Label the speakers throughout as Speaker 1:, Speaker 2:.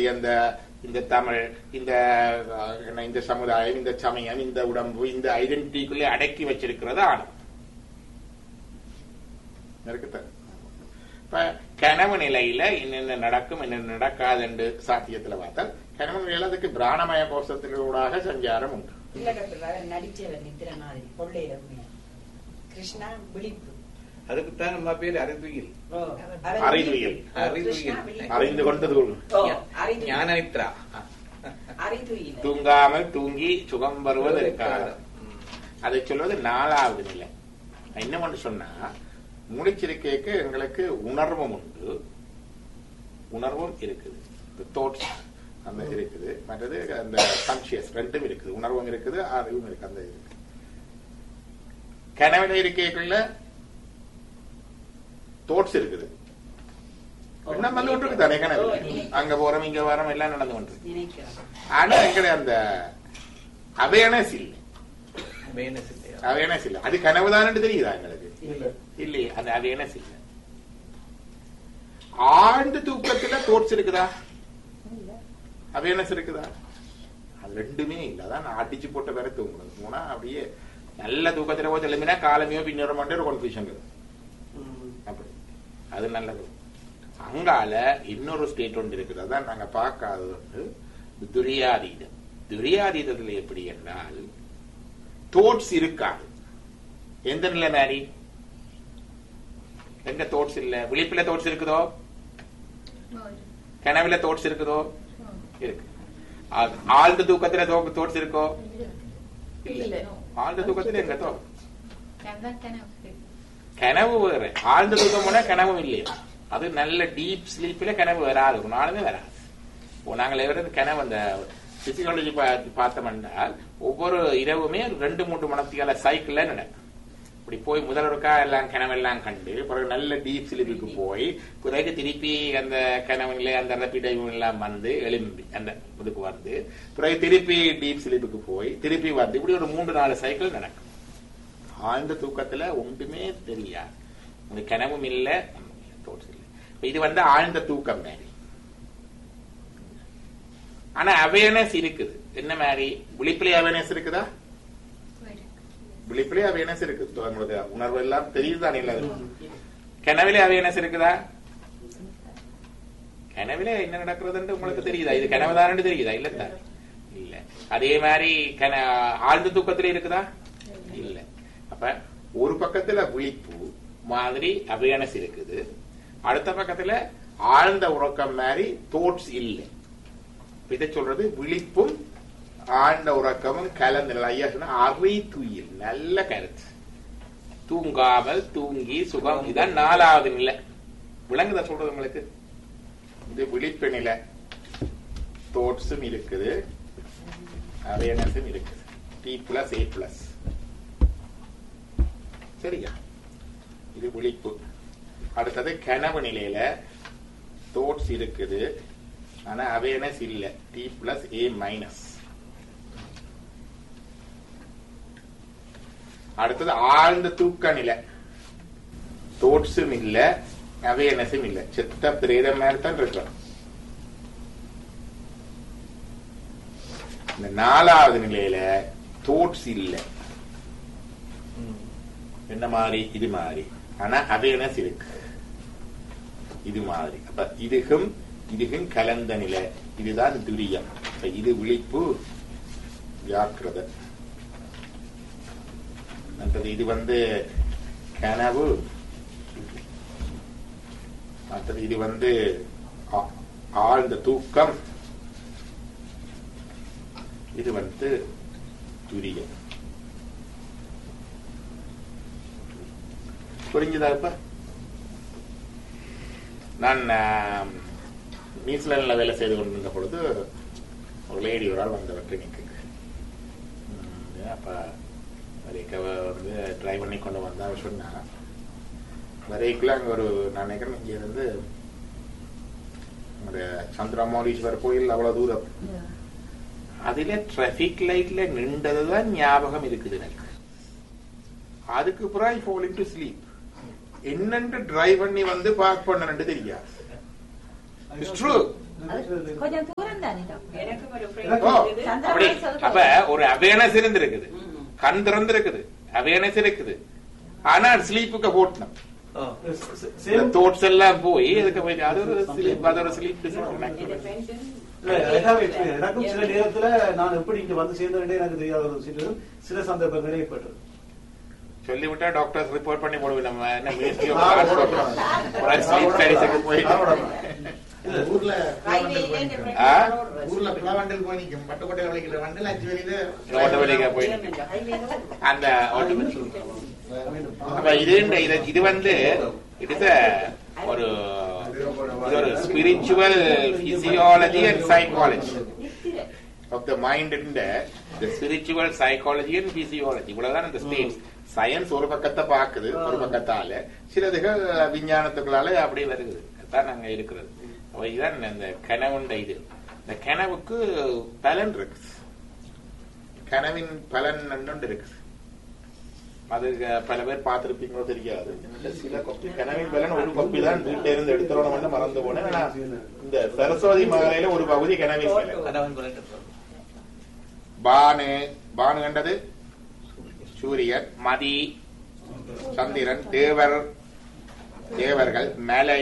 Speaker 1: இப்படி அந்த இந்த தமிழ் இந்த அஹ், என்ன, இந்த சமுதாயம் இந்த சமயம் இந்த உடம்பு இந்த ஐடென்டிட்டிக்குள்ளே அடக்கி வச்சிருக்கிறது ஆணவம் இருக்குதான் இப்ப கனவு நிலையில என்னென்ன நடக்கும் என்னென்ன நடக்காது என்று சாத்தியத்துல பார்த்தால் கனவு நிலையில அதுக்கு பிராணமய கோஷத்தினூடாக சஞ்சாரம் உண்டு
Speaker 2: இல்ல டாக்டர் நடிச்சவர் நித்திர மாதிரி கொள்ளையில உண்மையா கிருஷ்ணா விழிப்பு
Speaker 3: அதுக்குத்தான் நம்ம பேர் அறிவியல்
Speaker 2: ஓ,
Speaker 1: அறிவியல்.
Speaker 2: கிருஷ்ணா விழிப்பு.
Speaker 1: அறிந்து கொண்டது உண்டு.
Speaker 2: ஓ, அறிதுயில்.
Speaker 3: ஞானமித்ரா
Speaker 2: அறிதுயில்.
Speaker 1: தூங்காமல் தூங்கி சுகம் வருவது இருக்காது அதை சொல்வது நாலாவது நிலை நான் என்ன ஒன்று சொன்னா முடிச்சிருக்கேக்கு எங்களுக்கு உணர்வும் உண்டு உணர்வும் இருக்குது தோட்ஸ் அந்த இருக்குது மற்றது அந்த கான்சியஸ் ரெண்டும் இருக்குது உணர்வும் இருக்குது அறிவும் இருக்கு அந்த இருக்கு கனவுல இருக்கைக்குள்ள தோட்ஸ் இருக்குது எண்ணம் வந்து கொண்டு தானே கனவு அங்க போறோம் இங்க வரோம் எல்லாம் நடந்து கொண்டு
Speaker 2: நினைக்கிறேன்
Speaker 1: ஆனா எங்கட அந்த அவேர்னஸ் இல்லை
Speaker 3: மேனஸ் இல்லையா
Speaker 1: அவேர்னஸ் இல்லை அது கனவுதான்னு தெரியுதா எங்களுக்கு
Speaker 4: இல்ல
Speaker 1: இல்லையே அந்த அவேர்னஸ் இல்லை ஆழ்ந்த தூக்கத்துல தோட்ஸ் இருக்குதா அவேர்னஸ் இருக்குதா அது ரெண்டுமே இல்லை அதான் நான் அடிச்சு போட்ட வேற தூங்குறது போனா அப்படியே நல்ல தூக்கத்துல போய் எழுமினா காலமையோ பின்னோர மட்டும் ஒரு கன்ஃபியூஷன் அப்படி அது நல்லது அங்கால இன்னொரு ஸ்டேட் ஒன்று இருக்குது அதான் நாங்க பார்க்காதது வந்து துரியாதீதம் துரியாதீதத்துல எப்படி என்றால் தோட்ஸ் இருக்காது எந்த நிலை மாதிரி எங்க தோட்ஸ் இல்ல விழிப்புல தோட்ஸ் இருக்குதோ கனவுல தோட்ஸ் இருக்குதோ இருக்கு ஆ- ஆழ்ந்த தூக்கத்துல தோட்ஸ் இருக்கோ இல்ல ஆழ்ந்த தூக்கத்துல எங்க தோ கனவு வேற ஆழ்ந்த தூக்கம் போனா கனவும் இல்லையா அது நல்ல டீப் ஸ்லீப்ல கனவு வராது ஒரு நாளுமே வராது இப்போ நாங்கள் எவரும் கனவு அந்த பிசிகாலஜி பார்த்தோம்னால் ஒவ்வொரு இரவுமே ரெண்டு மூன்று மணத்தியால சைக்கிள்ல நடக்கும் இப்படி போய் முதல் ஒருக்கா எல்லாம் கனவெல்லாம் கண்டு பிறகு நல்ல டீப் ஸ்லீப்புக்கு போய் பிறகு திருப்பி அந்த கனவுல அந்த ரப்பிடைவும் எல்லாம் வந்து எழும்பி அந்த இதுக்கு வந்து பிறகு திருப்பி டீப் ஸ்லீப்புக்கு போய் திருப்பி வந்து இப்படி ஒரு மூன்று நாலு சைக்கிள் நடக்கும் ஆழ்ந்த தூக்கத்துல ஒன்றுமே தெரியாது உங்க கனவும் இல்ல ஒண்ணும் இல்ல, thoughts இல்ல இப்ப இது வந்து ஆழ்ந்த தூக்கம் மாதிரி ஆனா அவேர்னஸ் இருக்குது என்ன மாதிரி விழிப்புலே அவேர்னஸ் இருக்குதா விழிப்புலே அவேர்னஸ் இருக்கு So, உங்களுக்கு உணர்வு எல்லாம் தெரியுதுதானே இல்ல அது? கனவிலே அவேர்னஸ் இருக்குதா கனவிலே என்ன நடக்கிறதுன்னு உங்களுக்கு தெரியுதா இது கனவுதானு தெரியுதா இல்ல இல்ல அதே மாதிரி கன ஆழ்ந்த தூக்கத்துல இருக்குதா இல்ல அப்ப ஒரு பக்கத்துல விழிப்பு மாதிரி அவேர்னஸ் இருக்குது அடுத்த பக்கத்துல ஆழ்ந்த உறக்கம் மாதிரி தோட்ஸ் இல்லை இதை சொல்றது விழிப்பும் ஆழ்ந்த உறக்கமும் கலந்து ஐயா சொன்ன அவை துயில் நல்ல கருத்து தூங்காமல் தூங்கி சுகம் இதான் நாலாவது நிலை விளங்குதா சொல்றது உங்களுக்கு இது விழிப்பு நிலை தோட்ஸும் இருக்குது அவேர்னஸும் இருக்குது டி பிளஸ் ஏ பிளஸ் சரியா இது விழிப்பு அடுத்தது கனவு நிலையில தோட்ஸ் இருக்குது ஆனா அவேர்னஸ் இல்ல டி பிளஸ் ஏ மைனஸ் அடுத்தது ஆழ்ந்த தூக்க நிலை தோட்ஸும் இல்ல அவேர்னஸும் இல்ல செத்த பிரேதம் மாதிரி தான் இருக்கிறோம் இந்த நாலாவது நிலையில தோட்ஸ் இல்ல என்ன மாதிரி இது மாதிரி ஆனா அவேர்னஸ் இருக்கு இது மாதிரி அப்ப இதுகும் இதுகும் கலந்த நிலை இதுதான் துரியம் அப்ப இது விழிப்பு ஜாக்கிரத மற்றது இது வந்து கனவு மற்றது இது வந்து ஆ- ஆழ்ந்த தூக்கம் இது வந்து துரியம் புரிஞ்சுதா இப்ப நான் ஆம், நியூசிலாந்துல வேலை செய்து கொண்டிருந்த பொழுது ஒரு லேடி ஒரு ஆள் வந்தவர் கிளினிக்கு அப்ப வரைக்க வந்து ட்ரை பண்ணி கொண்டு வந்தா அவ சொன்னா வரைக்குள்ள அங்க ஒரு நான் நினைக்கிறேன் இங்க இருந்து நம்முடைய சந்திரமௌலீஸ்வரர் கோயில் அவ்வளவு தூரம் அதுல டிராபிக் லைட்ல நின்றதுதான் ஞாபகம் இருக்குது எனக்கு அதுக்கு பிறகு ஐ fall into sleep என்னன்னு டிரைவ் பண்ணி வந்து பார்க் பண்ணனு தெரியாது இட்ஸ் ட்ரூ
Speaker 4: அது கொஞ்சம் தூரம் தானே டாக்டர்
Speaker 2: எனக்கும் ஒரு
Speaker 1: ஓ,
Speaker 2: friend இருக்குது.
Speaker 1: அப்படி அப்ப ஒரு அவேர்னஸ் இருந்திருக்குது
Speaker 2: ம்.
Speaker 1: கண் திறந்திருக்குது அவேர்னஸ் இருக்குது ஆனா ஸ்லீப்புக்கு போட்டணும்
Speaker 5: சேம்
Speaker 1: தோட்ஸ் எல்லாம் போய் இதுக்கு போய் அது ஒரு ஸ்லீப் அது ஒரு ஸ்லீப்
Speaker 2: இந்த friend
Speaker 5: இல்ல, I have experience. எனக்கும் சில நேரத்துல நான் எப்படி இங்க வந்து சேர்ந்தேன் எனக்கு தெரியாத ஒரு சில சில சந்தர்ப்பங்கள் ஏற்பட்டது
Speaker 1: சொல்லிவிட்டா டாக்டர்ஸ் ரிப்போர்ட் பண்ணி போடுவோம் நம்ம என்ன மினிஸ்ட்ரி ஆஃப்
Speaker 5: நான்
Speaker 1: டிரான்ஸ்போர்ட் ஒரு ஸ்லீப் ஸ்டடிஸுக்கு போயிட்டு
Speaker 5: இல்ல,
Speaker 6: ஊர்ல
Speaker 2: highwayல இந்த friend
Speaker 1: ஆ?
Speaker 2: ஓடுறது.
Speaker 6: ஊர்ல பிளவண்டல் போய் நிக்கும் பட்டுக்கோட்டை வலிக்கிற வண்டல் அஞ்சு வெளியில
Speaker 1: ஓட்டவெளிக்கு போய்
Speaker 2: இந்த highwayல ஓடுறது.
Speaker 1: அந்த ஆட்டோமேட்டிக் அப்ப இது இந்த- இது இது வந்து இட் இஸ் ஒரு இது ஒரு ஸ்பிரிச்சுவல் பிசியாலஜி அண்ட் சைக்காலஜி
Speaker 2: நித்திரை.
Speaker 1: ஆஃப் த மைண்ட் இந்த ஸ்பிரிச்சுவல் சைக்காலஜி அண்ட் பிசியாலஜி இவ்வளவுதான் இந்த ஸ்டேட்ஸ் சயின்ஸ் ஒரு பக்கத்தை பாக்குது ஒரு பக்கத்தால சிலதுகள் விஞ்ஞானத்துக்குள்ளால அப்படியே வருது அதான் நாங்க இருக்கிறது அப்ப இதுதான் இந்த கனவுண்ட இது இந்த கனவுக்கு பலன் இருக்கு கனவின் பலன் ஒன்று இருக்கு அது அஹ், பல பேர் பார்த்திருப்பீங்களோ தெரியாது சில கொப்பி கனவின் பலன் ஒரு கொப்பி தான் வீட்டில இருந்து எடுத்துறோம் மறந்து போனேன் ஆனா, இந்த சரஸ்வதி மகாலையில ஒரு பகுதி கனவின் பலன்
Speaker 3: கணவன் குறைக்க
Speaker 1: பானு பானு கண்டது சூரியன் மதி சந்திரன் தேவர் தேவர்கள் மலை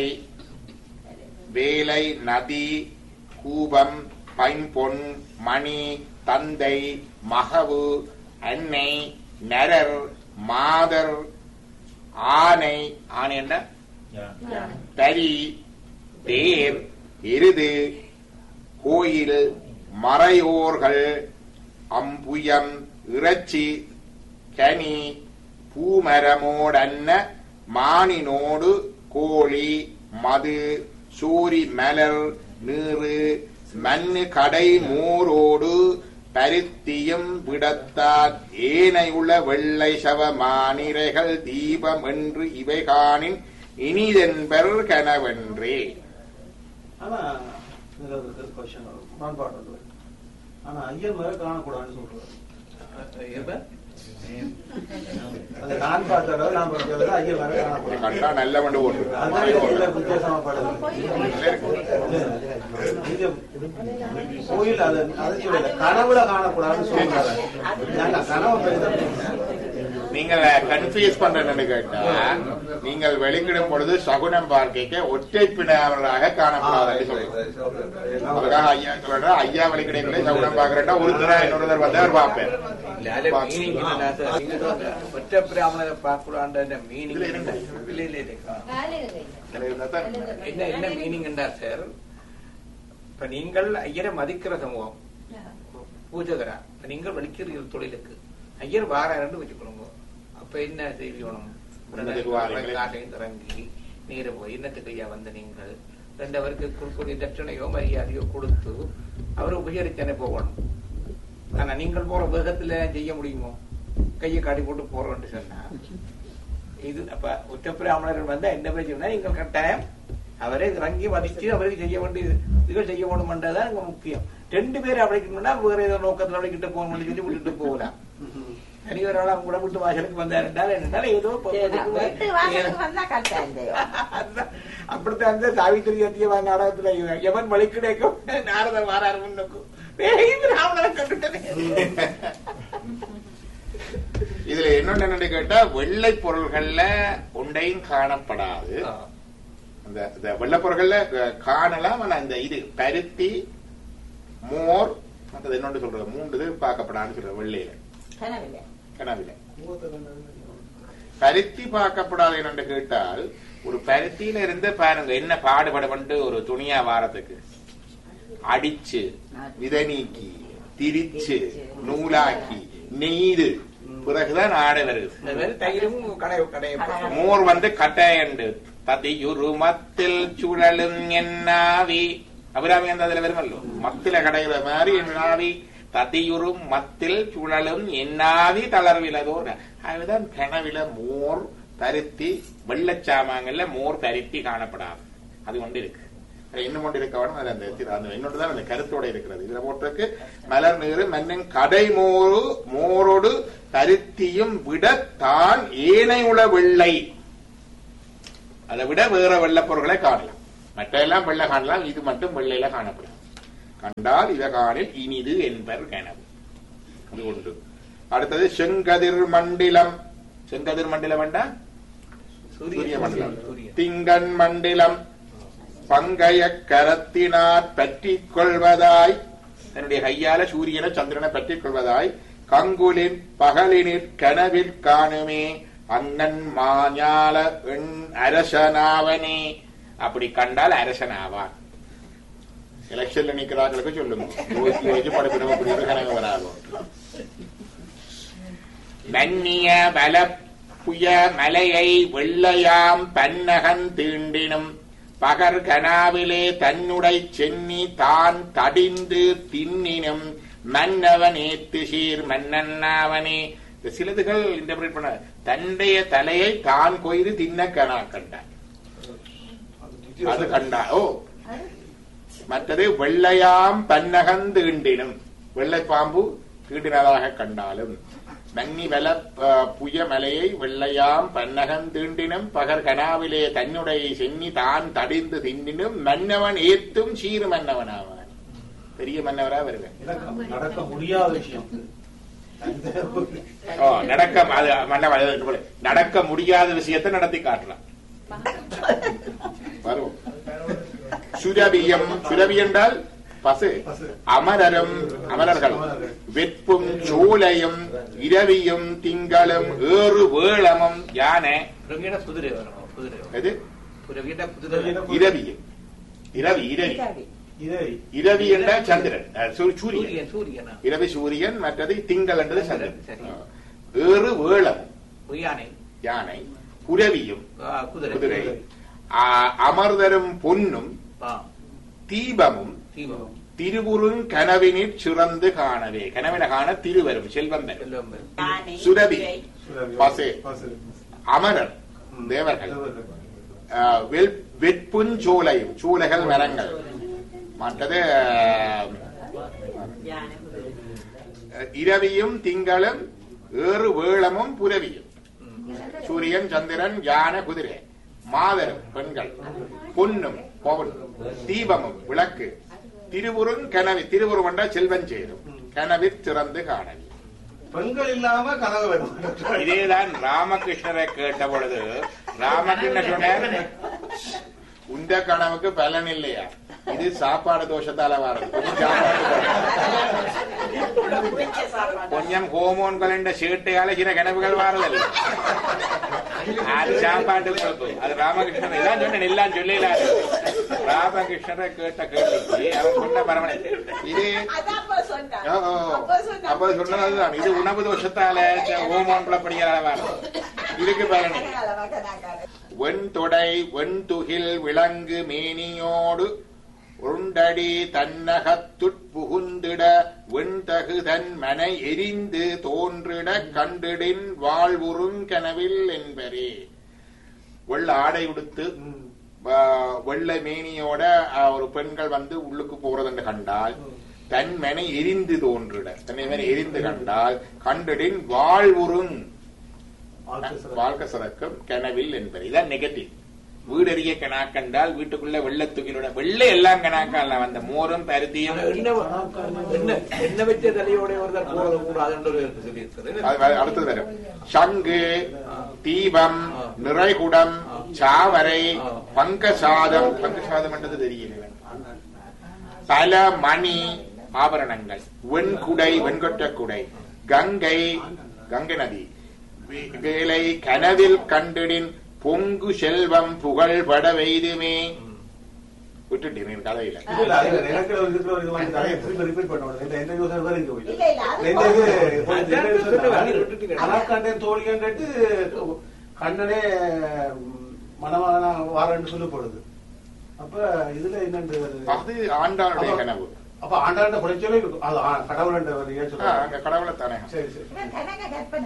Speaker 1: வேலை நதி கூபம் பைம்பொன் மணி தந்தை மகவு அன்னை நரர் மாதர் ஆனை ஆனை என்ன தறி தேர் எருது கோயில் மறையோர்கள் அம்புயம் இறைச்சி கனி பூமரமோடன்ன மானினோடு கோழி மது சூரி மலர் நீறு மண்ணு கடை மூரோடு பருத்தியும் விடத்தார் ஏனையுள்ள வெள்ளை சவ மானிரைகள் தீபம் என்று இவை காணின் இனிதென்பர் கனவென்றே
Speaker 5: ஆனா இதுல ஒரு question வரும். முரண்பாடு வந்து வரும். ஆனா ஐயர் மேல காணக்கூடாதுன்னு சொல்றாரு அது நான் பார்த்தத நான் பார்த்தத ஐயர் மேல காணக்கூடாது
Speaker 1: கண்டா நல்ல வண்டு ஓட்டு
Speaker 5: அதான் இதுல வித்தியாசமா படுது இங்க கோயில் அது அது சொல்லல கனவுல காணக்கூடாதுன்னு சொல்றாங்க நாங்க கனவு பெரிதா-
Speaker 1: நீங்கள் கன்ஃபியூஸ் பண்றேன்னு கேட்டா நீங்கள் வெளிக்கிடும் பொழுது சகுனம் பார்க்க ஒற்றை பிணவர்களாக காணப்படாதுன்னு சொல்றோம் அதுக்காக ஐயா சொல்ற ஐயா வெளிக்கிடையில சகுனம் பாக்குறேன்னா ஒருத்தர் இன்னொருத்தர் வந்து அவர் பார்ப்பேன்
Speaker 3: இல்ல, அதுல meaning என்னன்னா சார், நீங்க சொல்ற ஒற்றை பிராமணரை பார்க்கக்கூடாதுன்ற meaning
Speaker 1: இதுல இருந்தா?
Speaker 3: இல்ல, இல்ல, இல்ல.
Speaker 1: இதுல இருந்தா தான்
Speaker 3: என்ன என்ன மீனிங் என்றார் சார் இப்ப நீங்கள் ஐயரை மதிக்கிற சமூகம் பூஜகரா இப்ப நீங்கள் வலிக்கிறீர்கள் தொழிலுக்கு ஐயர் வாராருன்னு வச்சுக்கொள்ளுங்க அப்ப என்ன செய்யணும்
Speaker 1: என்னத்துக்கு வாரீங்களே?
Speaker 3: காட்டையும் இறங்கி நீரை போய் என்னத்துக்கு ஐயா வந்த நீங்கள் ரெண்டவருக்கு கொடுக்கக்கூடிய தட்சணையோ மரியாதையோ கொடுத்து அவரை உபசரித்தானே போகணும் ஆனா நீங்கள் போற வேகத்துல செய்ய முடியுமோ கையை காட்டி போட்டு போறோம்னு சொன்னா இது அப்ப உச்சப்பிராமணர்கள் வந்தா என்ன பிரச்சனை நீங்கள் கட்டாயம் அவரை இறங்கி மதிச்சு அவருக்கு செய்ய வேண்டிய இதுகள் செய்ய வேணும்ன்றதான் இங்க முக்கியம் ரெண்டு பேரும் அழைக்கணும்னா வேற ஏதோ நோக்கத்துல அழைக்கிட்டு போகணும்னு சொல்லி விட்டுட்டு போகலாம் தனி ஒரு ஆள் அவங்க கூட விட்டு வாசலுக்கு வந்தாருன்றால் என்னன்னால ஏதோ ப-
Speaker 4: வீட்டு வாசலுக்கு வந்தா கட்டாயம்
Speaker 3: அதுதான். அப்படித்தான் அந்த சாவித்திரி சத்தியமா நாடகத்துல இவன் எவன் வழி கிடைக்கும் நாரதர் வாராரு முன்னுக்கும் ராவணனை கண்டுட்டனே
Speaker 1: இதுல என்னொன்னு என்னன்னு கேட்டா வெள்ளை பொருள்கள்ல ஒன்றையும் காணப்படாது அந்த இந்த வெள்ளை பொருள்கள்ல அஹ், காணலாம் ஆனா இந்த இது பருத்தி மோர் மற்றது என்னொன்று சொல்றது மூன்று இது பார்க்கப்படாதுன்னு சொல்றது வெள்ளையில
Speaker 4: கனவில்லை
Speaker 1: கனவில பருத்தி பார்க்கப்படாது என்னன்னு கேட்டால் ஒரு பருத்தியில இருந்து பாருங்க என்ன பாடுபடப்பட்டு ஒரு துணியா வாரத்துக்கு அடிச்சு விதை நீக்கி திரிச்சு நூலாக்கி நெய்து பிறகுதான் ஆடை வருது
Speaker 3: இந்த மாதிரி தயிரும் கடை கடைய
Speaker 1: மோர் வந்து கட்டாயண்டு ததியுரு மத்தில் சுழலும் என்னாவி அபிராமி அந்த அதுல வருமல்லோ மத்தில கடைகிற மாதிரி என்னாவி ததியுறும் மத்தில் சுழலும் என்னாவி தளர்விலதோ அதுதான் கனவில மோர் பருத்தி வெள்ளச்சாமாங்கல்ல மோர் பருத்தி காணப்படாது அது கொண்டு இருக்கு அது இன்னும் கொண்டு இருக்க வேணும் அது அந்த தி- அந்த இன்னொன்று தான் அந்த கருத்தோட இருக்கிறது இதுல போட்டிருக்கு மலர் நீரு மன்னன் கடை மோரு மோரோடு பருத்தியும் விட தான் ஏனை உள வெள்ளை அதை விட வேற வெள்ளப் பொருட்களை காணலாம் மற்ற எல்லாம் வெள்ளை காணலாம் இது மட்டும் வெள்ளையில காணப்படும் கண்டால் இவ காணில் இனிது என்பர் கனவு அது உண்டு அடுத்தது செங்கதிர் மண்டிலம் செங்கதிர் மண்டிலம் வேண்டா சூரிய மண்டலம்
Speaker 3: சூரியன்
Speaker 1: திங்கண் மண்டிலம் பங்கைய கரத்தினார் பற்றிக் கொள்வதாய் தன்னுடைய கையால சூரியனை சந்திரனை பற்றிக் கொள்வதாய் கங்குலின் பகலினிற் கனவில் காணுமே அங்கன் மாஞால எண் அரசனாவனே அப்படி கண்டால் அரசனாவான் எலெக்ஷன்ல நிக்கிறாங்களுக்கு சொல்லுங்க யோசிச்சு யோசிச்சு படுப்பினவங்க இப்படி ஒரு கனவு வராது நன்னிய வலப்புய மலையை வெள்ளையாம் பன்னகன் தீண்டினும் பகர் கனாவிலே தன்னுடை சென்னி தான் தடிந்து தின்னினும் மன்னவன் ஏத்து சீர் மன்னன்னாவனே இந்த சிலதுகள் இன்டர்பிரேட் பண்ண தன்னுடைய தலையை தான் கொய்து தின்ன கனா கண்டான் அது கண்டா ஓ மற்றது வெள்ளையாம் பன்னகன் தீண்டினும் வெள்ளை பாம்பு தீண்டினதாக கண்டாலும் நன்னி வல அஹ், புய மலையை வெள்ளையாம் பன்னகன் தீண்டினும் பகர் கனாவிலே தன்னுடைய சென்னி தான் தடிந்து தின்னினும் மன்னவன் ஏத்தும் சீறு மன்னவனாவான் பெரிய மன்னவரா வருவேன்
Speaker 5: நடக்க- நடக்க முடியாத விஷயம்
Speaker 1: ஓ நடக்க அது மன்னவன் அது இருக்கு போல. நடக்க முடியாத விஷயத்தை நடத்தி காட்டலாம் வரும் சுரபியம் சுரபி என்றால் பசு
Speaker 5: பசு.
Speaker 1: அமரரும் அமரர்கள் வெப்பும் சோலையும் இரவியும் திங்களும் ஏறு வேளமும் யானை
Speaker 3: புறவியிட குதிரை வரும் குதிரை வரும்.
Speaker 1: எது
Speaker 3: புறவியிட குதிரை வரும்.
Speaker 1: இரவியும் இரவி இரவி
Speaker 5: இதை
Speaker 1: இரவி என்றால் சந்திரன் அஹ், சூ- சூரியன்
Speaker 3: சூரியன் சூரியனா
Speaker 1: இரவி சூரியன் மற்றது திங்கள் என்றது சந்திரன்
Speaker 3: சரி.
Speaker 1: ஆ. ஏறு வேளமும்
Speaker 3: யானை
Speaker 1: யானை புரவியும்
Speaker 3: ஆ, குதிரை
Speaker 1: குதிரை ஆ, அமர்தரும் பொன்னும்
Speaker 3: ஆ,
Speaker 1: தீபமும்
Speaker 3: தீபம்
Speaker 1: திருவுருங் கனவினிற் சிறந்து காணவே கனவின காண திருவரும் செல்வம் வரும்.
Speaker 3: செல்வம் வரும்.
Speaker 2: யானை,
Speaker 1: சுரபி.
Speaker 2: குதிரை,
Speaker 1: பசு.
Speaker 5: பசு.
Speaker 1: அமரர்
Speaker 5: ம்.
Speaker 1: தேவர்கள்
Speaker 5: தேவர்கள்.
Speaker 1: ஆ, வெல்- வெட்புஞ்சோலையும் சூளைகள் மரங்கள் மற்றது ஆ,
Speaker 2: யானை, குதிரை.
Speaker 1: இரவியும் திங்களும் ஏறு வேளமும் புரவியும்
Speaker 3: ம்.
Speaker 1: சூரியன் சந்திரன் யானை குதிரை மாதரும் பெண்கள் பொன்னும் பவுன் தீபமும் விளக்கு திருவுருங் கனவி திருவுருவண்டா செல்வன் சேரும் கனவிற் சிறந்து காணவி
Speaker 5: பெண்கள் இல்லாம கனவு வரும்
Speaker 1: இதேதான் ராமகிருஷ்ணரை கேட்ட பொழுது ராமகிருஷ்ணர் சொன்னார் உந்த கனவுக்கு பலன் இல்லையா இது சாப்பாடு தோஷத்தால வரும் கொஞ்சம் சாப்பாடு தோஷம்.
Speaker 2: பிடிச்ச சாப்பாடு.
Speaker 1: கொஞ்சம் ஹோமோன்கள் என்ற சீட்டையால சில கனவுகள் வாரதில்லை அது சாப்பாட்டு குழப்பு அது ராமகிருஷ்ணன் இதான் சொன்னேன் எல்லாம் சொல்லலாரு ராமகிருஷ்ணரை கேட்ட கேள்விக்கு அவர் சொன்ன பரமனை இது
Speaker 4: அதான் அப்ப சொன்னான்.
Speaker 1: ஓ, ஓ.
Speaker 4: அப்ப சொன்னான்.
Speaker 1: அப்ப சொன்னது அதுதான் இது உணவு தோஷத்தால ஹோமோன்களை படிக்கிற அளவான இதுக்கு பலன் இல்லை.
Speaker 4: கனகால கனகால.
Speaker 1: வெண்தொடை வெண்துகில் விளங்கு மேனியோடு உருண்டடி தன்னகத்துட்புகுந்திட வெண்தகு தன் மனை எரிந்து தோன்றிட கண்டிடின் வாழ்வுறுங் கனவில் என்பரே வெள்ள ஆடை உடுத்து ஆ, வெள்ளை மேனியோட ஆ, ஒரு பெண்கள் வந்து உள்ளுக்கு போறதுன்னு கண்டால் தன் மனை எரிந்து தோன்றிட தன்னை மனை எரிந்து கண்டால் கண்டிடின் வாழ்வுறுங் வாழ்க்கை சிறக்கும் கனவில் என்பது இதான் நெகட்டிவ் வீடறிய கணா கண்டால் வீட்டுக்குள்ள வெள்ளத்துகிலோட வெள்ளை எல்லாம் கணாக்கல்ல வந்த மோரும் பருத்தியும்
Speaker 3: ஆனா எண்ணெய் எண்ணெய் எண்ணெய் வச்ச தலையோட ஒருத்தர் போறது கூடாதுன்ற ஒரு சொல்லி இருக்குது
Speaker 1: அது வ- அடுத்தது வரும் சங்கு தீபம் நிறைகுடம் சாவரை பங்கசாதம் பங்கசாதம் என்றது தெரியல பல மணி ஆபரணங்கள் வெண்குடை வெண்கொற்ற குடை கங்கை கங்கை நதி வே- வேலை கனவில் கண்டிடின் பொங்கு செல்வம் புகழ் பட வெய்துமே விட்டுட்டேன் கதையில
Speaker 5: இல்ல, அது எனக்கு ஒரு இதுல ஒரு இது வந்து நிறைய திருப்பி repeat பண்ண முடியாது. இந்த interview server இங்க போயிட்டு.
Speaker 4: இல்ல, இல்ல, அது
Speaker 5: இந்த இது
Speaker 4: போதும்.
Speaker 5: போய்
Speaker 3: அதான்
Speaker 5: interview
Speaker 3: சொல்லுங்க,
Speaker 5: server
Speaker 3: அது விட்டுட்டு
Speaker 5: கணக்கண்டேன் தோழியன்றது கண்ணனே மனமான வாரன்னு சொல்லப்படுது அப்ப இதுல என்னண்டு வருது?
Speaker 1: அது ஆண்டாளுடைய
Speaker 5: அப்ப-
Speaker 1: கனவு
Speaker 5: அப்ப ஆண்டாண்ட புடைச்சலே அது ஆ- கடவுள்ன்ற ஒரு ஏன்
Speaker 1: ஆ,
Speaker 5: சொல்றாங்க
Speaker 1: அங்க கடவுளை தானே
Speaker 5: சரி சரி
Speaker 4: இவன் கனக கற்பனை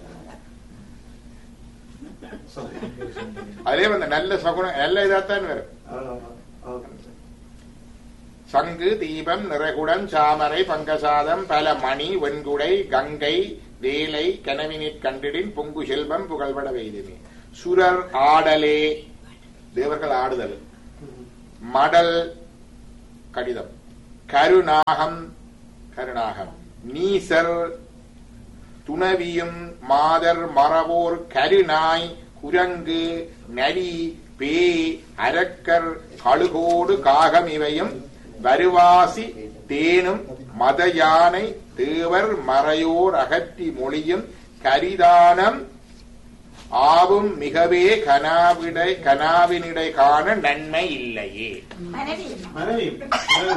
Speaker 5: சரி
Speaker 1: அதே வந்து நல்ல சகுனம் நல்ல இதாத்தான் வரும்
Speaker 5: ஆ, ஓகே.
Speaker 1: சங்கு தீபம் நிறைகுடம் சாமரை பங்கசாதம் பல மணி வெண்குடை கங்கை வேலை கனவினிற் கண்டிடின் பொங்கு செல்வம் புகழ்பட வெய்துமே சுரர் ஆடலே தேவர்கள் ஆடுதல் மடல் கடிதம் கருநாகம் கருநாகம் நீசர் துணவியும் மாதர் மறவோர் கருநாய் குரங்கு நரி பே அரக்கர் கழுகோடு காகம் இவையும் வருவாசி தேனும் மத யானை தேவர் மறையோர் அகற்றி மொழியும் கரிதானம் ஆவும் மிகவே கனாவிடை கனாவினிடை காண நன்மை இல்லையே
Speaker 4: மனைவி
Speaker 5: மனைவி மனைவி.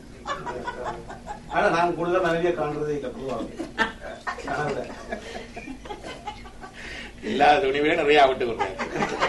Speaker 5: ஆனா நான் கூடுதல் மனைவியை காண்றதே இல்லை பொதுவாக கனவுல
Speaker 1: இல்லாத துணிவில நிறைய விட்டு கொடுறேன்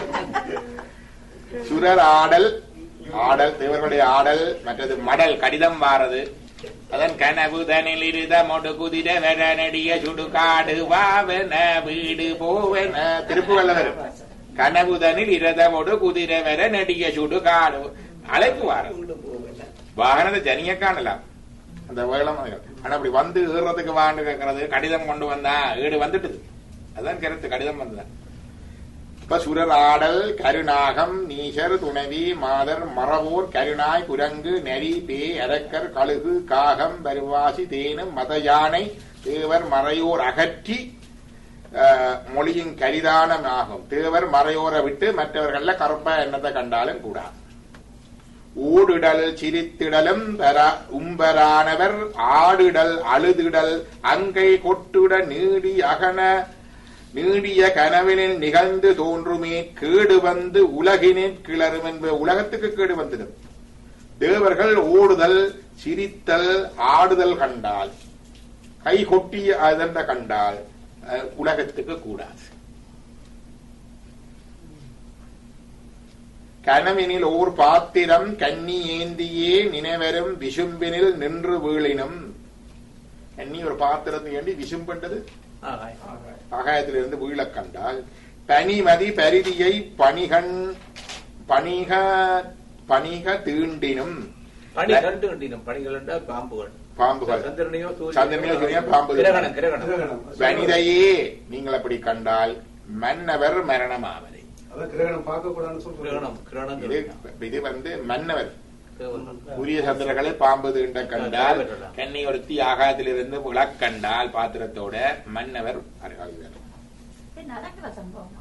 Speaker 1: சுரர் ஆடல் ஆடல் தேவர்களுடைய ஆடல் மற்றது மடல் கடிதம் வாரது அதன் கனவு தனில் இருத மொடு குதிர வர நடிய சுடுகாடு வாவன வீடு போவன திருப்புகள்ல வரும் கனவு தனில் இரதமொடு குதிர வர நடிய சுடுகாடு அழைப்பு வாரம் வாகனத்தை ஜனிய காணலாம் அந்த வேளம் ஆனா அப்படி வந்து ஏறுறதுக்கு வாண்டு கேட்கறது கடிதம் கொண்டு வந்தா ஈடு வந்துட்டுது அதான் கருத்து கடிதம் வந்ததான் இப்ப சுரர் ஆடல் கருநாகம் நீசர் துணைவி மாதர் மறவோர் கருநாய் குரங்கு நெறி பே அரக்கர் கழுகு காகம் வருவாசி தேனும் மத யானை தேவர் மறையோர் அகற்றி அஹ், மொழியின் கரிதானம் ஆகும் தேவர் மறையோரை விட்டு மற்றவர்கள்ல கருப்ப எண்ணத்தை கண்டாலும் கூடாது ஊடுடல் சிரித்திடலும் பெற உம்பரானவர் ஆடுடல் அழுதிடல் அங்கை கொட்டுட நீடி அகன நீடிய கனவினில் நிகழ்ந்து தோன்றுமே கேடு வந்து உலகினில் கிளறும் என்ப உலகத்துக்கு கேடு வந்துடும் தேவர்கள் ஓடுதல் சிரித்தல் ஆடுதல் கண்டால் கை கொட்டி அதென்ற கண்டால் அஹ், உலகத்துக்கு கூடாது கனவினில் ஓர் பாத்திரம் கன்னி ஏந்தியே நினைவரும் விசும்பினில் நின்று வீழினும் கன்னி ஒரு பாத்திரத்தை ஏண்டி விசும்பட்டது ஆகாயத்திலிருந்து வீழக் கண்டால் பனிமதி பரிதியை பணிகண் பணிக பணிக தீண்டினும்
Speaker 3: பனி கண்டு கண்டினும் பணிகள் என்றால் பாம்புகள்
Speaker 1: பாம்புகள்
Speaker 3: சந்திரனையோ
Speaker 1: சந்திரனையோ சூரியனையோ பாம்பு
Speaker 3: கிரகணம் கிரகணம்
Speaker 5: கிரகணம்.
Speaker 1: வனிதையே நீங்கள் அப்படி கண்டால் மன்னவர் மரணமாவதே
Speaker 5: அதான் கிரகணம் பார்க்க கூடாதுன்னு சொல்றேன்
Speaker 3: கிரகணம் கிரகணம்
Speaker 1: இது இது வந்து மன்னவர்
Speaker 3: கிரகணம்.
Speaker 1: உரிய சந்திரர்களை பாம்பு தீண்ட கண்டால் கண்ணி ஒருத்தி ஆகாயத்திலிருந்து விளக்கண்டால் பாத்திரத்தோட மன்னவர் அருகாகிறார்
Speaker 4: இது நடக்கிற சம்பவமா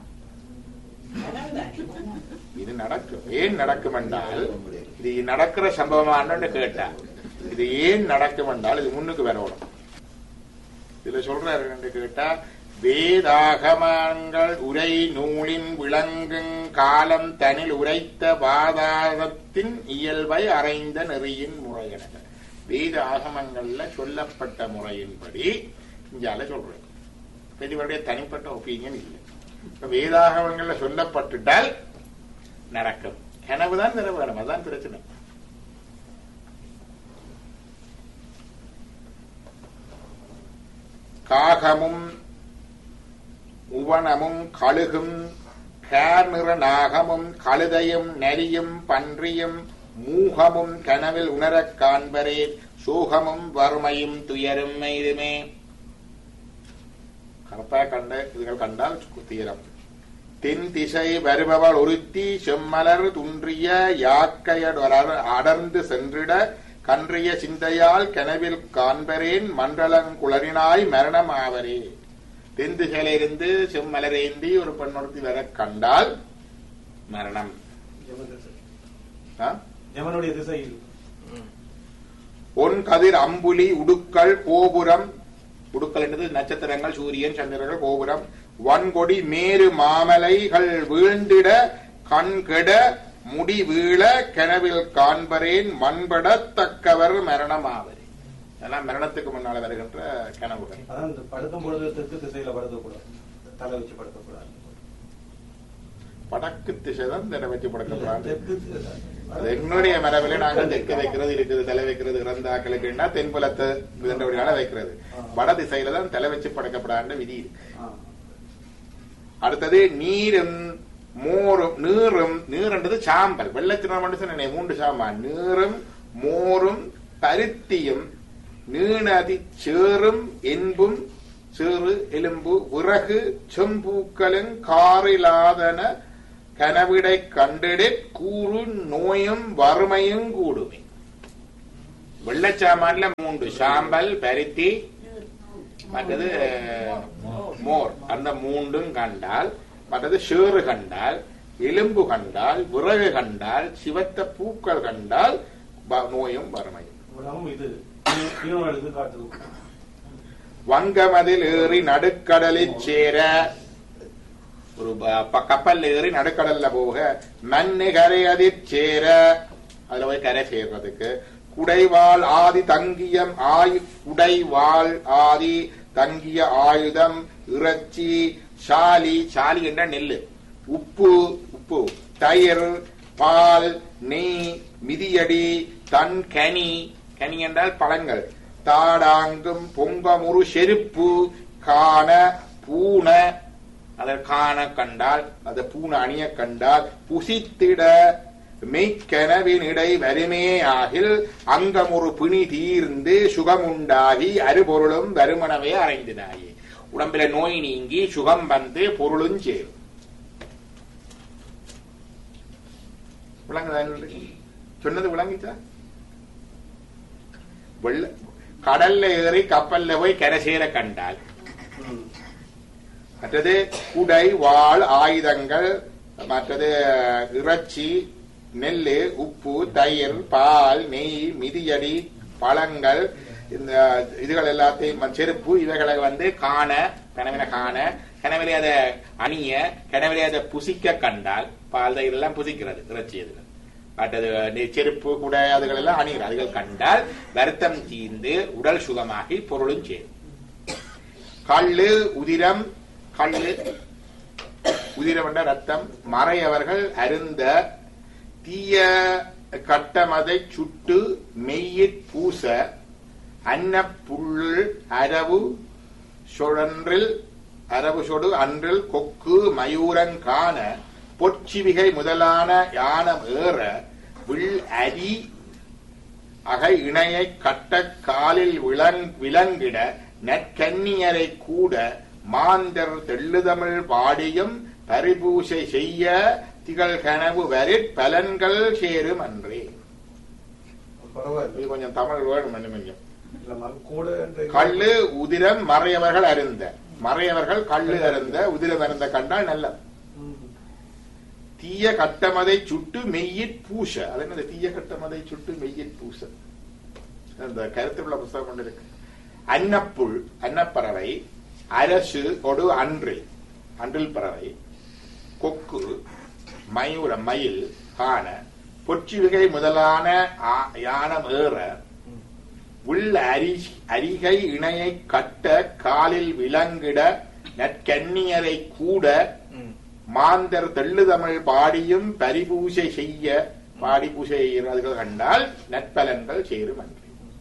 Speaker 1: இது நடக்கும் ஏன் நடக்கும் என்றால் இது நடக்கிற சம்பவமானு கேட்டா இது ஏன் நடக்கும் என்றால் இது முன்னுக்கு வரணும் இதுல சொல்றாரு என்று கேட்டா வேதாகமங்கள் உரை நூலின் விளங்குங் காலம் தனில் உரைத்த பாதாரத்தின் இயல்பை அறைந்த நெறியின் முறையென வேத ஆகமங்கள்ல சொல்லப்பட்ட முறையின்படி இங்கால சொல்றேன் இப்ப இது இவருடைய தனிப்பட்ட ஒப்பீனியன் இல்லை இப்ப வேதாகமங்கள்ல சொல்லப்பட்டுட்டால் நடக்கும் கனவுதான் நிறைவேறும் அதான் பிரச்சனை காகமும் உவனமும் கழுகும் கேர்நிற நாகமும் கழுதையும் நரியும் பன்றியும் மூகமும் கனவில் உணரக் காண்பரே சோகமும் வறுமையும் துயரும் இதுமே கருப்பா கண்ட இதுகள் கண்டால் துயரம் தென் திசை வருபவள் ஒருத்தி செம்மலர் துன்றிய யாக்கையர் அடர்ந்து சென்றிட கன்றிய சிந்தையால் கனவில் காண்பரேன் மண்டலங்குளரினாய் மரணம் ஆவரே தென் திசையிலிருந்து செம்மலரேந்தி ஒரு பெண்ணொருத்தி வர கண்டால் மரணம்
Speaker 5: யமன் திசை.
Speaker 1: ஆ?
Speaker 5: யமனுடைய திசையில்
Speaker 3: ம்.
Speaker 1: பொன் கதிர் அம்புலி உடுக்கள் கோபுரம் உடுக்கள் என்பது நட்சத்திரங்கள் சூரியன் சந்திரர்கள் கோபுரம் வன்கொடி மேரு மாமலைகள் வீழ்ந்திட கண்கெட முடி வீழ கனவில் காண்பரேன் மண்படத்தக்கவர் மரணமாவரே இதெல்லாம் மரணத்துக்கு முன்னால வருகின்ற கனவுகள்
Speaker 5: அதான் இந்த படுக்கும் பொழுது தெற்கு திசையில படுக்கக்கூடாது தலை வச்சு படுக்கக்கூடாது
Speaker 1: வடக்கு திசை தான் தடை வச்சு படுக்கப்படாது
Speaker 5: தெற்கு திசை.
Speaker 1: அது என்னுடைய மரபில நாங்கள் தெற்கு வைக்கிறது இருக்குது தலை வைக்கிறது இறந்தாக்களுக்குன்னா தென்புலத்தை இதன்றபடியால வைக்கிறது வட திசையில தான் தலை வச்சு படைக்கப்படாத விதி இருக்கு
Speaker 5: ஆ.
Speaker 1: அடுத்தது நீரும் மோரும் நீரும் நீர்ன்றது சாம்பல் வெள்ளத்தினம் மட்டும் சொன்னேன் மூன்று சாம்பான் நீரும் மோரும் பருத்தியும் நீணதி சேரும் என்பும் சேறு எலும்பு விறகு செம்பூக்களும் காரிலாதன கனவிடை கண்டிடு கூறு நோயும் வறுமையும் கூடுமே வெள்ளச்சாமான்ல மூன்று சாம்பல் பருத்தி மற்றது மோர் அந்த மூன்றும் கண்டால் மற்றது சேறு கண்டால் எலும்பு கண்டால் விறகு கண்டால் சிவத்த பூக்கள் கண்டால் வ- நோயும் வறுமையும்
Speaker 5: இவ்வளவும் இது இன்னொரு இது காட்டுது
Speaker 1: வங்கமதில் ஏறி நடுக்கடலில் சேர ஒரு ப- ப- கப்பல்ல ஏறி நடுக்கடல்ல போக மண்ணு கரையதில் சேர அதுல போய் கரை சேர்றதுக்கு குடைவாள் ஆதி தங்கியம் ஆயு குடைவாள் ஆதி தங்கிய ஆயுதம் இறைச்சி சாலி சாலி என்ற நெல்லு உப்பு உப்பு தயிர் பால் நெய் மிதியடி தன் கனி கனி என்றால் பழங்கள் தாடாங்கும் பொங்கமுறு செருப்பு காண பூன அதை காண கண்டால் அதை பூன அணிய கண்டால் புசித்திட மெய்க்கனவினிடை வருமே ஆகில் அங்கமொரு பிணி தீர்ந்து சுகமுண்டாகி அருபொருளும் வருமனவே அறைந்தினாயே உடம்பில நோய் நீங்கி சுகம் வந்து பொருளும் சேரும் விளங்குதா உங்களுக்கு? சொன்னது விளங்கிச்சா வெள்ள கடல்ல ஏறி கப்பல்ல போய் கரை சேர கண்டால்
Speaker 5: ம்.
Speaker 1: மற்றது குடை வாள் ஆயுதங்கள் மற்றது இறைச்சி நெல்லு உப்பு தயிர் பால் நெய் மிதியடி பழங்கள் இந்த இதுகள் எல்லாத்தையும் ம- செருப்பு இவைகளை வந்து காண கனவில காண கனவிலே அதை அணிய கனவிலே அதை புசிக்க கண்டால் பால் தயிர் எல்லாம் புசிக்கிறது இறைச்சி இதுகள் மற்றது நெ- செருப்பு குடை அதுகள் எல்லாம் அணிகிறது அதுகள் கண்டால் வருத்தம் தீர்ந்து உடல் சுகமாகி பொருளும் சேரும் கள்ளு உதிரம் கள்ளு உதிரம் என்ற ரத்தம் மறையவர்கள் அருந்த தீய கட்டமதை சுட்டு மெய்யிற் பூச அன்னப்புள் அரவு சொழன்றில் அரவு சொடு அன்றில் கொக்கு மயூரங் காண பொற்சிவிகை முதலான யானம் ஏற வில் அரி அகை இணையை கட்ட காலில் விளங் விலங்கிட நற்கன்னியரை கூட மாந்தர் தெள்ளுதமிழ் பாடியும் பரிபூசை செய்ய திகழ் கனவு வரிற் பலன்கள் சேரும் அன்றே
Speaker 5: பரவாயில்ல
Speaker 1: இது கொஞ்சம் தமிழ் வேணும் கொஞ்சம் கொஞ்சம்
Speaker 5: இல்ல மக கூட என்ற-
Speaker 1: கள்ளு உதிரம் மறையவர்கள் அருந்த மறையவர்கள் கள்ளு அருந்த உதிரம் அருந்த கண்டால் நல்லது
Speaker 5: ம்.
Speaker 1: தீய கட்டமதை சுட்டு மெய்யிற் பூச அது என்னது தீய கட்டமதை சுட்டு மெய்யிற் பூச அந்த கருத்துள்ள புஸ்தகம் கொண்டு இருக்கு அன்னப்புள் அன்னப்பறவை அரசு கொடு அன்றில் அன்றில் பறவை கொக்கு மயூர மயில் காண பொற்றிவிகை முதலான ஆ- யானம் ஏற உள்ள அரி அரிகை இணையை கட்ட காலில் விலங்கிட நற்கன்னியரை கூட
Speaker 3: ம்.
Speaker 1: மாந்தர் தெள்ளுதமிழ் பாடியும் பரிபூசை செய்ய பாடி பூசை செய்கிறார்கள் கண்டால் நற்பலன்கள் சேரும் அன்றி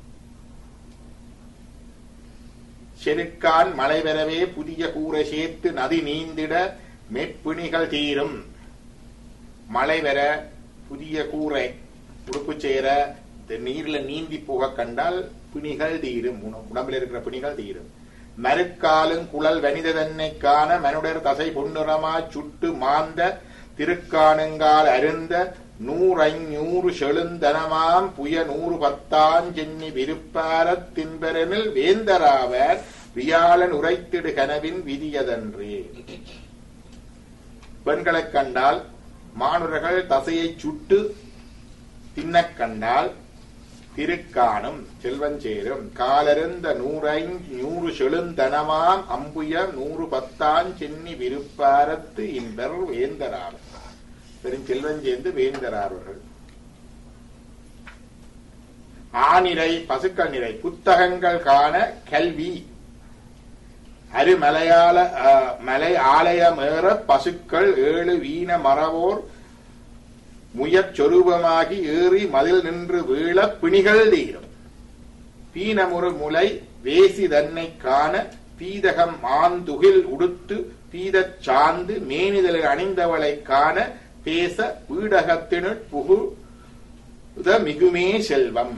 Speaker 1: செருக்கான் மழை பெறவே புதிய கூரை சேர்த்து நதி நீந்திட மெப்பிணிகள் தீரும் மழை வர புதிய கூரை உடுப்பு சேர இந்த நீர்ல நீந்தி போக கண்டால் பிணிகள் தீரும் உண- உடம்புல இருக்கிற பிணிகள் தீரும் மறுக்காலும் குழல் வனித தன்னை காண மனுடர் தசை பொன்னிறமா சுட்டு மாந்த திருக்காணுங்கால் அருந்த நூறஞ்சூறு செழுந்தனமாம் புய நூறு பத்தாம் சென்னி விருப்பாரத் தின்பெறனில் வேந்தராவர் வியாழன் உரைத்திடு கனவின் விதியதன்றே பெண்களைக் கண்டால் மானுடர்கள் தசையை சுட்டு தின்னக் கண்டால் திருக்காணும் செல்வஞ்சேரும் காலருந்த நூறை நூறு செழுந்தனமாம் அம்புய நூறு பத்தாம் சென்னி விருப்பாரத்து இன்பர் வேந்தரார் பெருஞ்செல்வஞ்சேர்ந்து வேந்தரார்கள் ஆனிரை பசுக்கள் நிறை புத்தகங்கள் காண கல்வி அருமலையாள அஹ், மலை ஆலயமேற பசுக்கள் ஏழு வீண மறவோர் முயற்சொரூபமாகி ஏறி மதில் நின்று வீழ பிணிகள் தீரும் பீனமுறு முலை வேசி தன்னை காண பீதகம் ஆந்துகில் உடுத்து பீதச் சாந்து மேனிதழை அணிந்தவளை காண பேச வீடகத்தினுள் புகுத மிகுமே செல்வம்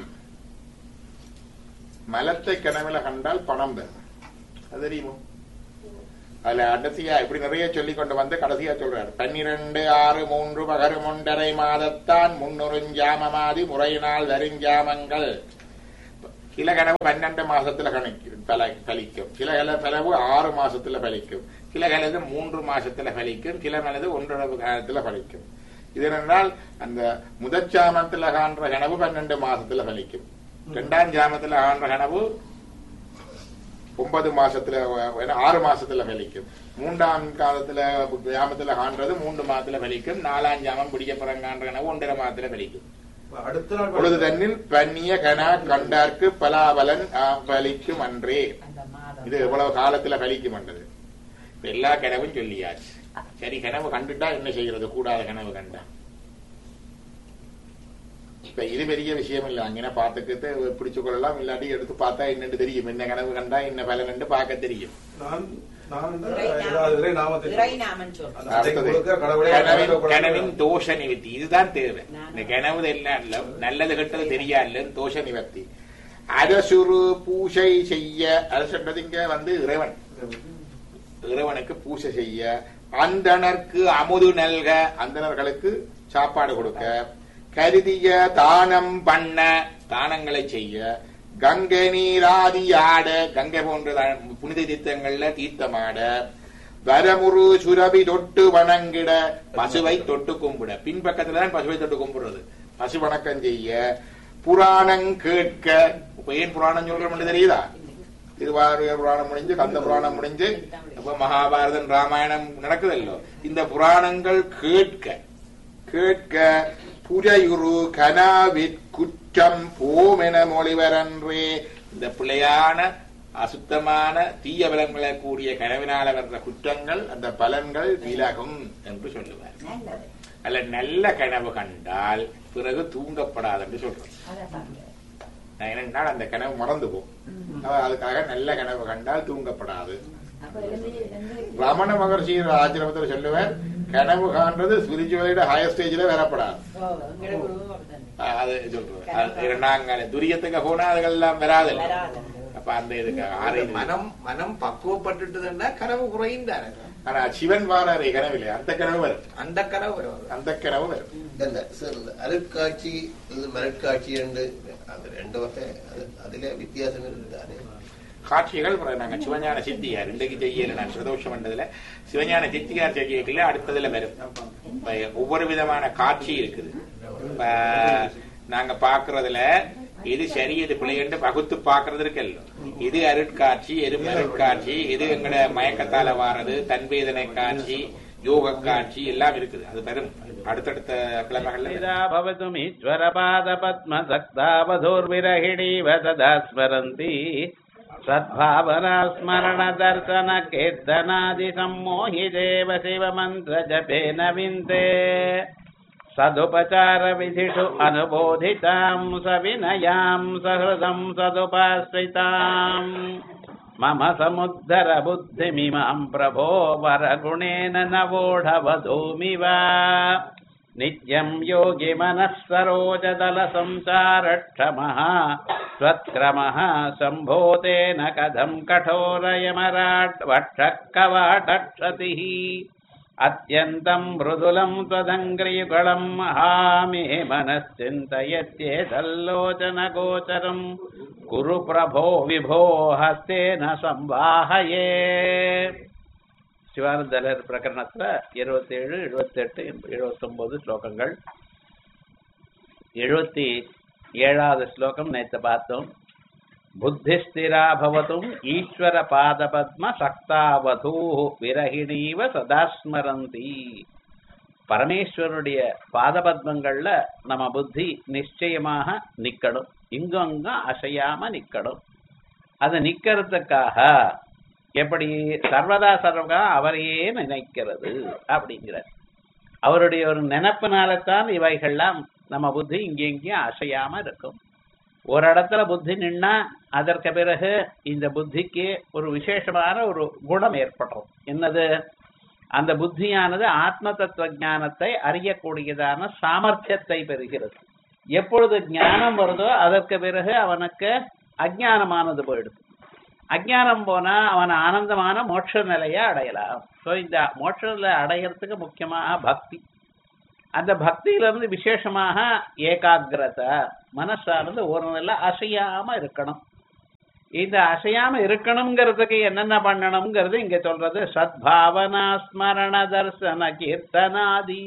Speaker 1: மலத்தை கனவுல கண்டால் பணம் பெறும் அது தெரியுமோ அதுல கடைசியா இப்படி நிறைய சொல்லி கொண்டு வந்து கடைசியா சொல்றாரு பன்னிரண்டு ஆறு மூன்று பகரும் ஒன்றரை மாதத்தான் முன்னொருஞ்சாமமாதி முறையினால் வருஞ்சாமங்கள் சில கனவு பன்னெண்டு மாசத்துல கணிக்கும் பல பலிக்கும் சில கல செலவு ஆறு மாசத்துல பலிக்கும் சில கலது மூன்று மாசத்துல பலிக்கும் சில கலது ஒன்றரை காலத்துல பலிக்கும் இது என்னென்றால் அந்த முதற் ஜாமத்துல காண்ற கனவு பன்னெண்டு மாசத்துல பலிக்கும் இரண்டாம் ஜாமத்துல காண்ற கனவு ஒன்பது மாசத்துல அஹ், ஆறு மாசத்துல பலிக்கும் மூன்றாம் காலத்துல ஜாமத்துல காண்றது மூன்று மாதத்துல பலிக்கும் நாலாம் ஜாமம் பிடிக்க பிறங்கான்ற கனவு ஒன்றரை மாதத்துல பலிக்கும்
Speaker 5: இப்ப அடுத்த நாள்
Speaker 1: பொழுது தன்னில் பன்னிய கனா கண்டார்க்கு பலாபலன் ஆ, பலிக்கும் அன்றே
Speaker 2: அந்த மாதம்
Speaker 1: இது எவ்வளவு காலத்துல பலிக்கும் என்றது இப்ப எல்லா கனவும் சொல்லியாச்சு சரி கனவு கண்டுட்டா என்ன செய்யறது கூடாத கனவு கண்டா இப்ப இது பெரிய விஷயம் இல்ல அங்கே பார்த்துக்கிட்டு பிடிச்சு கொள்ளலாம் இல்லாட்டி எடுத்து பார்த்தா என்னன்னு தெரியும் என்ன கனவு கண்டா என்ன பலன் பார்க்க தெரியும்
Speaker 5: நான் நான் இந்த
Speaker 2: இறை
Speaker 5: ஏதாவது இறை நாமத்தை
Speaker 2: இறை நாமன் சொல்றேன்
Speaker 5: அந்த அதை
Speaker 1: அடுத்தது.
Speaker 5: கொடுக்க கடவுளே
Speaker 1: கனவின்
Speaker 5: கடவுளே
Speaker 1: கனவின் தோஷ நிவர்த்தி இதுதான் தேவை இந்த கனவு எல்லாம் இல்ல நல்லது கெட்டது தெரியாது தோஷ நிவர்த்தி அரசுரு பூஜை செய்ய அரசுன்றது இங்க வந்து இறைவன் இறைவனுக்கு பூஜை செய்ய அந்தணர்க்கு அமுது நல்க அந்தணர்களுக்கு சாப்பாடு கொடுக்க கருதிய தானம் பண்ண தானங்களை செய்ய கங்கை நீராதி ஆட கங்கை போன்ற தா- புனித தீர்த்தங்கள்ல தீர்த்தமாட வரமுரு சுரபி தொட்டு வணங்கிட பசுவை தொட்டு கும்பிட பின்பக்கத்துல தான் பசுவை தொட்டு கும்பிடுறது பசு வணக்கம் செய்ய புராணம் கேட்க இப்ப ஏன் புராணம் சொல்றோம்னு தெரியுதா திருவாரூர புராணம் முடிஞ்சு கந்த புராணம் முடிஞ்சு இப்ப மகாபாரதம் ராமாயணம் நடக்குதல்லோ இந்த புராணங்கள் கேட்க கேட்க புரையுரு கனாவிற் குற்றம் போமென மொழிவரன்றே இந்த பிழையான அசுத்தமான தீய பலன்களை கூடிய கனவினால வர்ற குற்றங்கள் அந்த பலன்கள் விலகும் என்று சொல்லுவார்
Speaker 4: நல்லது
Speaker 1: அல்ல நல்ல கனவு கண்டால் பிறகு தூங்கப்படாது என்று சொல்றோம்
Speaker 4: அதான்
Speaker 1: நான் என்னென்னால் அந்த கனவு மறந்து போகும் அவ அதுக்காக நல்ல கனவு கண்டால் தூங்கப்படாது
Speaker 4: அப்ப எழுதி எழுதி
Speaker 1: ரமண மகர்ஷி ஆசிரமத்தில் சொல்லுவார் கனவு காண்றது ஸ்பிரிச்சுவலோட ஹையர் ஸ்டேஜ்ல வரப்படாது
Speaker 2: ஓ, எங்கட குருவும் அப்படித்தான்.
Speaker 1: அஹ் அது சொல்றது அது இரண்டாங்க துரியத்துக்கு போனா அதுகெல்லாம் வராது
Speaker 2: வராது.
Speaker 1: அப்ப அந்த இதுக்கு
Speaker 3: அது
Speaker 1: ஆறு
Speaker 3: மனம் மனம் பக்குவப்பட்டுட்டுதுன்னா கனவு குறையும் தானே
Speaker 1: ஆனா சிவன் வாராரு கனவில்லை அந்த கனவு வரும்
Speaker 3: அந்த கனவு வரும்
Speaker 1: அந்த கனவு வரும்
Speaker 7: അല്ല സർ അരക്കാഴ്ച മരക്കാഴ്ച ഉണ്ട് അത് രണ്ടു വക അത് അതിലെ വ്യത്യാസങ്ങൾ ഇതാണ്
Speaker 1: காட்சிகள் அப்புறம் நாங்க சிவஞான சித்தியார் இன்றைக்கு செய்யல நான் பிரதோஷம் பண்றதுல சிவஞான சித்தியார் செய்யல அடுத்ததுல வரும் இப்ப ஒவ்வொரு விதமான காட்சி இருக்குது இப்ப நாங்க பாக்குறதுல இது சரி இது பிள்ளைகண்டு பகுத்து பாக்குறது இருக்கല്ലോ இது அருட்காட்சி எது மருட்காட்சி இது எங்கட மயக்கத்தால வாரது தன்வேதனை காட்சி யோக காட்சி எல்லாம் இருக்குது அது வரும் அடுத்தடுத்த கிழமைகள்ல வரும்.
Speaker 8: इदा भवतुमीश्वरपादपद्मसक्तावधूर्विरहिणीव सदा स्मरन्ति सद्भावनास्मरणदर्शनकीर्तनादिसम्मोहिदेव शिवमन्त्रजपेन विन्ते सदुपचारविधिषु अनुबोधितां सविनयां सहृदं सदुपाश्रिताम् मम समुद्धर बुद्धिमिमां प्रभो वरगुणेन नवोढवधूमिव नित्यं योगि मनः सरोजदलसंसारक्षमः त्वत्क्रमः सम्भोतेन कथं कठोरयमराट् वक्षः कवाटक्षतिः अत्यन्तं मृदुलं त्वदङ्घ्रियुगलं हामे मनश्चिन्तयत्येतल्लोचनगोचरम् कुरु प्रभो विभो हस्तेन संवाहये சிவானந்தலர் பிரகரணத்துல இருபத்தேழு எழுபத்தெட்டு எழுபத்தொன்பது ஸ்லோகங்கள் எழுபத்தி ஏழாவது ஸ்லோகம் நேற்று பார்த்தோம் புத்திஸ்திரா பவத்தும் ஈஸ்வர பாதபத்ம சக்தாவதூ விரகிணீவ சதா ஸ்மரந்தி பரமேஸ்வரனுடைய பாதபத்மங்கள்ல நம்ம புத்தி நிச்சயமாக நிக்கணும் இங்கும் அங்கும் அசையாம நிக்கணும் அது நிக்கிறதுக்காக எப்படி சர்வதா சர்வகா அவரையே நினைக்கிறது அப்படிங்கிறார் அவருடைய ஒரு நினைப்பினால்தான் இவைகள்லாம் நம்ம புத்தி இங்கே இங்கேயும் அசையாம இருக்கும் ஒரு இடத்துல புத்தி நின்னா அதற்கு பிறகு இந்த புத்திக்கு ஒரு விசேஷமான ஒரு குணம் ஏற்படும் என்னது அந்த புத்தியானது ஆத்ம தத்துவ ஞானத்தை அறியக்கூடியதான சாமர்த்தியத்தை பெறுகிறது எப்பொழுது ஞானம் வருதோ அதற்கு பிறகு அவனுக்கு அஜானமானது போயிடுது அஜ்ஞானம் போனா அவன் ஆனந்தமான மோட்ச நிலையை அடையலாம் ஸோ இந்த மோட்ச நிலை அடையறதுக்கு முக்கியமாக பக்தி அந்த பக்தியிலிருந்து விசேஷமாக ஏகாகிரதை மனசானது ஒரு நிலை அசையாம இருக்கணும் இந்த அசையாம இருக்கணுங்கிறதுக்கு என்னென்ன பண்ணணுங்கிறது இங்க சொல்றது சத்பாவனா ஸ்மரண தர்சன கீர்த்தனாதி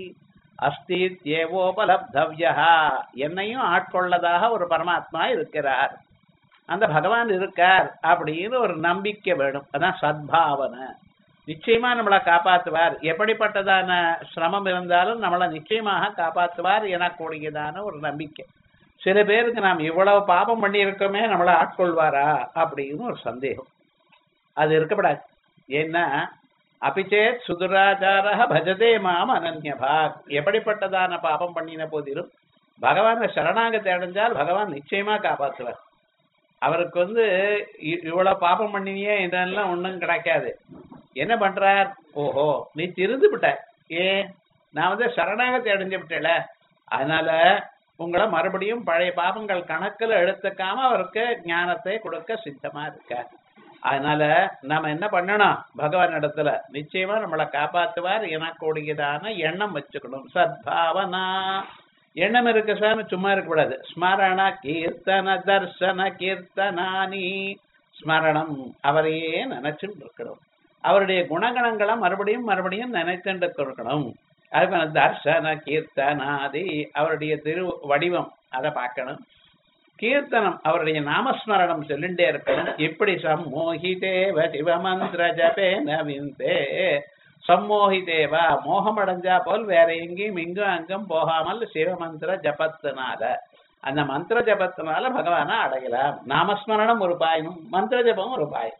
Speaker 8: அஸ்தித்யேவோபலப்தவ்யா என்னையும் ஆட்கொள்ளதாக ஒரு பரமாத்மா இருக்கிறார் அந்த பகவான் இருக்கார் அப்படின்னு ஒரு நம்பிக்கை வேணும் அதான் சத்பாவனை நிச்சயமா நம்மளை காப்பாத்துவார் எப்படிப்பட்டதான சிரமம் இருந்தாலும் நம்மளை நிச்சயமாக காப்பாத்துவார் எனக்கூடியதான ஒரு நம்பிக்கை சில பேருக்கு நாம் இவ்வளவு பாபம் பண்ணியிருக்கோமே நம்மளை ஆட்கொள்வாரா அப்படின்னு ஒரு சந்தேகம் அது இருக்கப்படாது ஏன்னா அபிச்சேத் சுதுராச்சார பஜதே மாம் அனன்யபாக் எப்படிப்பட்டதான பாபம் பண்ணின போதிலும் பகவானை சரணாகத்தை அடைஞ்சால் பகவான் நிச்சயமா காப்பாற்றுவார் அவருக்கு வந்து இ- இவ்வளவு பாபம் பண்ணினியே இதெல்லாம் ஒண்ணும் கிடைக்காது என்ன பண்றார் ஓஹோ நீ திருந்து விட்ட ஏ நான் வந்து சரணாகத்தை அடைஞ்சு விட்டேல அதனால உங்களை மறுபடியும் பழைய பாபங்கள் கணக்குல எடுத்துக்காம அவருக்கு ஞானத்தை கொடுக்க சித்தமா இருக்கார் அதனால நாம என்ன பண்ணணும் பகவான் இடத்துல நிச்சயமா நம்மளை காப்பாத்துவார் எனக்கூடியதான எண்ணம் வச்சுக்கணும் சத்பாவனா எண்ணம் இருக்கு சார் சும்மா இருக்கக்கூடாது ஸ்மரண கீர்த்தன தர்சன கீர்த்தனானி ஸ்மரணம் அவரையே நினைச்சுட்டு இருக்கணும் அவருடைய குணகணங்களை மறுபடியும் மறுபடியும் நினைத்துட்டு இருக்கணும் அதுக்கு தர்சன கீர்த்தனாதி அவருடைய திரு வடிவம் அதை பார்க்கணும் கீர்த்தனம் அவருடைய நாமஸ்மரணம் சொல்லிண்டே இருக்கணும் இப்படி சம்மோகிதேவ சிவமந்திர ஜபே நவிந்தே சம்மோகிதேவா மோகம் அடைஞ்சா போல் வேற எங்கேயும் இங்கும் அங்கும் போகாமல் சிவமந்திர ஜபத்தினால அந்த மந்திர ஜபத்தினால பகவானை அடையலாம் நாமஸ்மரணம் ஒரு பாயம் மந்திர ஜபம் ஒரு பாயம்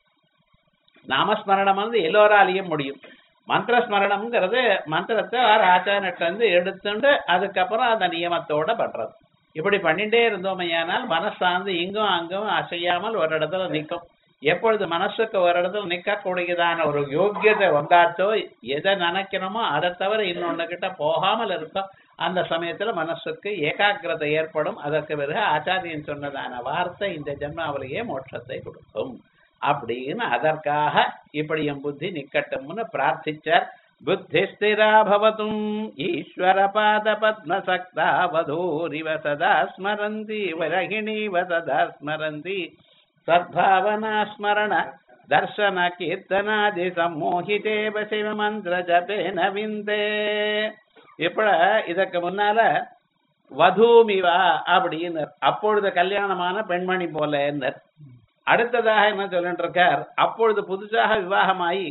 Speaker 8: நாமஸ்மரணம் வந்து எல்லோராலையும் முடியும் மந்திர ஸ்மரணம்ங்கிறது மந்திரத்தை வேற ஆச்சாரத்தை வந்து எடுத்துட்டு அதுக்கப்புறம் அந்த நியமத்தோட பண்றது இப்படி பண்ணிட்டே இருந்தோமையானால் மனசார்ந்து இங்கும் அங்கும் அசையாமல் ஒரு இடத்துல நிற்கும் எப்பொழுது மனசுக்கு ஒரு இடத்துல நிற்கக்கூடியதான ஒரு யோக்கியதை வந்தாச்சோ எதை நினைக்கிறோமோ அதை தவிர இன்னொன்னு கிட்ட போகாமல் இருக்கும் அந்த சமயத்துல மனசுக்கு ஏகாகிரதை ஏற்படும் அதற்கு பிறகு ஆச்சாரியன் சொன்னதான வார்த்தை இந்த ஜென்மாவிலேயே மோட்சத்தை கொடுக்கும் அப்படின்னு அதற்காக இப்படி என் புத்தி நிக்கட்டும்னு பிரார்த்திச்சார் புத்தி ஸ்திரா பவதும் ஈஸ்வர பாத பத்ம சக்தா வதூரிவ சதா ஸ்மரந்தி வரகிணீவ சதா ஸ்மரந்தி சத்பாவனா ஸ்மரண தர்சன கீர்த்தனாதி சம்மோகிதேவ சிவ மந்திர ஜபேன விந்தே இப்ப இதற்கு முன்னால வதூமிவா அப்படின்னு அப்பொழுது கல்யாணமான பெண்மணி போல அடுத்ததாக என்ன சொல்லிட்டு இருக்கார் அப்பொழுது புதுசாக விவாகமாகி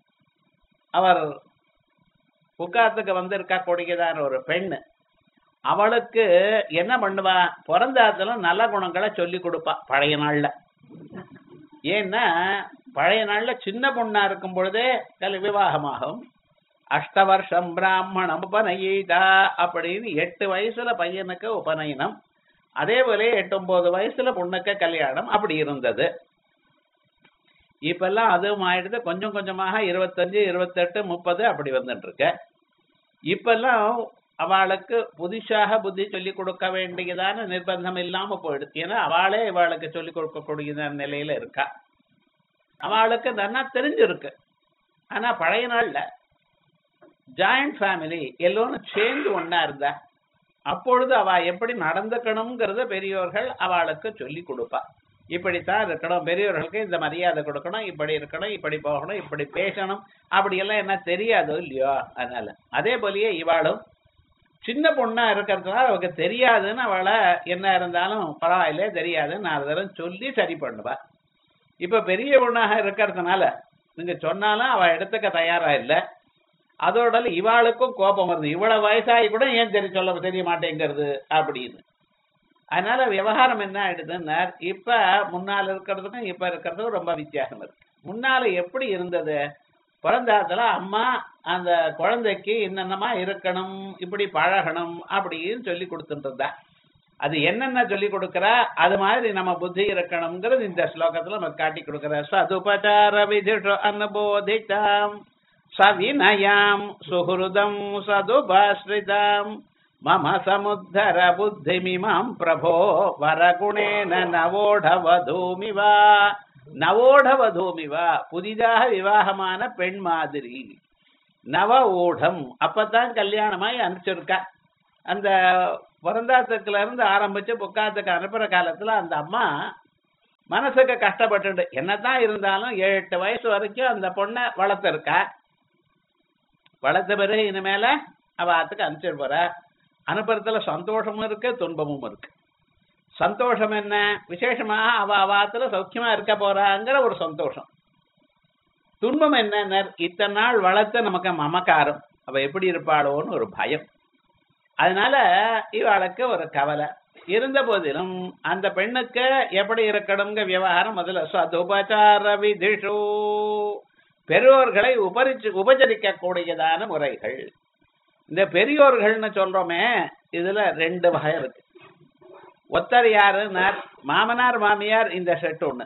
Speaker 8: அவர் உட்கார்த்துக்கு வந்திருக்கா கூடியதான ஒரு பெண் அவளுக்கு என்ன பண்ணுவா பிறந்தாத்துல நல்ல குணங்களை சொல்லி கொடுப்பா பழைய நாள்ல ஏன்னா பழைய நாள்ல சின்ன பொண்ணா இருக்கும் பொழுதே கல் விவாகமாகும் அஷ்ட வருஷம் பிராமணம் உபநயிதா அப்படின்னு எட்டு வயசுல பையனுக்கு உபநயனம் அதே போல எட்டு ஒன்பது வயசுல பொண்ணுக்கு கல்யாணம் அப்படி இருந்தது இப்பெல்லாம் அதுவும் ஆயிடுது கொஞ்சம் கொஞ்சமாக இருபத்தஞ்சு இருபத்தெட்டு முப்பது அப்படி வந்துட்டு இருக்கு இப்பெல்லாம் அவளுக்கு புதுசாக புத்தி சொல்லி கொடுக்க வேண்டியதான நிர்பந்தம் இல்லாம போயிடுது ஏன்னா அவளே இவாளுக்கு சொல்லி கொடுக்கக்கூடிய நிலையில இருக்கா அவளுக்கு நல்லா தெரிஞ்சிருக்கு ஆனா பழைய நாள்ல ஜாயிண்ட் ஃபேமிலி எல்லோரும் சேர்ந்து ஒண்ணா இருந்தா அப்பொழுது அவ எப்படி நடந்துக்கணுங்கிறத பெரியோர்கள் அவளுக்கு சொல்லி கொடுப்பா இப்படித்தான் இருக்கணும் பெரியவர்களுக்கு இந்த மரியாதை கொடுக்கணும் இப்படி இருக்கணும் இப்படி போகணும் இப்படி பேசணும் அப்படி எல்லாம் என்ன தெரியாதோ இல்லையோ அதனால அதே போலயே இவாளும் சின்ன பொண்ணா இருக்கிறதுனால அவளுக்கு தெரியாதுன்னு அவளை என்ன இருந்தாலும் பரவாயில்ல தெரியாதுன்னு நாலு தரம் சொல்லி சரி பண்ணுவா இப்ப பெரிய பொண்ணாக இருக்கிறதுனால நீங்க சொன்னாலும் அவ எடுத்துக்க தயாரா இல்லை அதோட இவாளுக்கும் கோபம் வருது இவ்வளவு வயசாகி கூட ஏன் தெரிய சொல்ல தெரிய மாட்டேங்கிறது அப்படின்னு அதனால விவகாரம் என்ன ஆயிடுதுன்னா இப்ப முன்னால இருக்கிறதுக்கும் இப்ப இருக்கிறதுக்கும் ரொம்ப வித்தியாசம் இருக்கு முன்னால எப்படி இருந்தது பிறந்தாத்துல அம்மா அந்த குழந்தைக்கு என்னென்னமா இருக்கணும் இப்படி பழகணும் அப்படின்னு சொல்லி கொடுத்துட்டு இருந்தா அது என்னென்ன சொல்லி கொடுக்கறா அது மாதிரி நம்ம புத்தி இருக்கணுங்கிறது இந்த ஸ்லோகத்துல நமக்கு காட்டி கொடுக்கற சதுபச்சார விதிஷ அனுபோதிதாம் சவினயாம் சுஹృதம் சதுபாஸ்ரிதாம் மம சமுத்தர புத்திமிமாம் பிரபோ வரகுணேன நவோடவதூமிவா நவோட வதூமிவா புதிதாக விவாகமான பெண் மாதிரி நவ ஊடம் அப்பதான் கல்யாணமாய் அனுப்பிச்சிருக்கா அந்த பிறந்தாத்துக்குல இருந்து ஆரம்பிச்சு புக்காத்துக்கு அனுப்புற காலத்துல அந்த அம்மா மனசுக்கு கஷ்டப்பட்டு என்னதான் இருந்தாலும் ஏழு எட்டு வயசு வரைக்கும் அந்த பொண்ணை வளர்த்திருக்கா வளர்த்த பிறகு இனிமேல அவ ஆத்துக்கு அனுப்பிச்சிட்டு போற அனுப்புறதுல சந்தோஷமும் இருக்கு துன்பமும் இருக்கு சந்தோஷம் என்ன விசேஷமாக அவ அவாத்துல சௌக்கியமா இருக்க போறாங்கிற ஒரு சந்தோஷம் துன்பம் என்ன இத்தனை நாள் வளர்த்த நமக்கு மமக்காரம் அவ எப்படி இருப்பாளோன்னு ஒரு பயம் அதனால இவளுக்கு ஒரு கவலை இருந்த போதிலும் அந்த பெண்ணுக்கு எப்படி இருக்கணுங்க விவகாரம் முதல்ல சதுபச்சார விதிஷு பெரியோர்களை உபரிச்சு உபச்சரிக்க கூடியதான முறைகள் இந்த பெரியோர்கள்னு சொல்றோமே இதுல ரெண்டு வகை இருக்கு ஒத்தர் யாருன்னார் மாமனார் மாமியார் இந்த செட் ஒண்ணு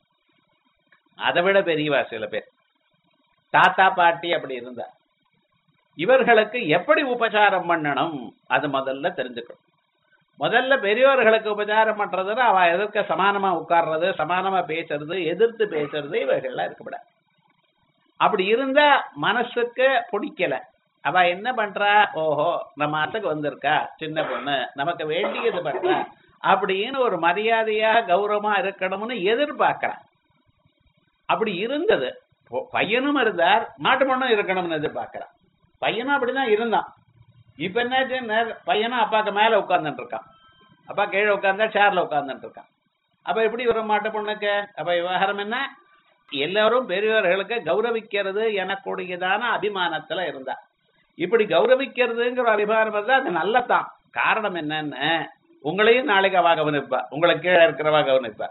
Speaker 8: அதை விட பெரியவா சில பேர் தாத்தா பாட்டி அப்படி இருந்தா இவர்களுக்கு எப்படி உபச்சாரம் பண்ணணும் அது முதல்ல தெரிஞ்சுக்கணும் முதல்ல பெரியோர்களுக்கு உபச்சாரம் பண்றதுன்னா அவ எதிர்க்க சமானமா உட்கார்றது சமானமா பேசுறது எதிர்த்து பேசுறது இவைகள்லாம் இருக்கப்படாது அப்படி இருந்தா மனசுக்கு பிடிக்கல அவ என்ன பண்றா ஓஹோ நம்ம அத்துக்கு வந்திருக்கா சின்ன பொண்ணு நமக்கு வேண்டியது பண்றா அப்படின்னு ஒரு மரியாதையா கௌரவமா இருக்கணும்னு எதிர்பார்க்கறான் அப்படி இருந்தது பொ- பையனும் இருந்தார் மாட்டு பொண்ணும் இருக்கணும்னு எதிர்பார்க்கறான் பையனும் அப்படிதான் இருந்தான் இப்ப என்னாச்சு நேர் பையனும் அப்பாக்கு மேல உட்கார்ந்துட்டு இருக்கான் அப்பா கீழே உட்கார்ந்தா சேர்ல உட்கார்ந்துட்டு இருக்கான் அப்ப எப்படி வரும் மாட்டு பொண்ணுக்கு அப்ப விவகாரம் என்ன எல்லாரும் பெரியவர்களுக்கு கௌரவிக்கிறது எனக்கூடியதான அபிமானத்துல இருந்தா இப்படி கௌரவிக்கிறதுங்கிற ஒரு அபிமானம் இருந்தா அது நல்லதான் காரணம் என்னன்னு உங்களையும் நாளைக்கு அவ கவனிப்பா உங்களை கீழே இருக்கிறவா கவனிப்பா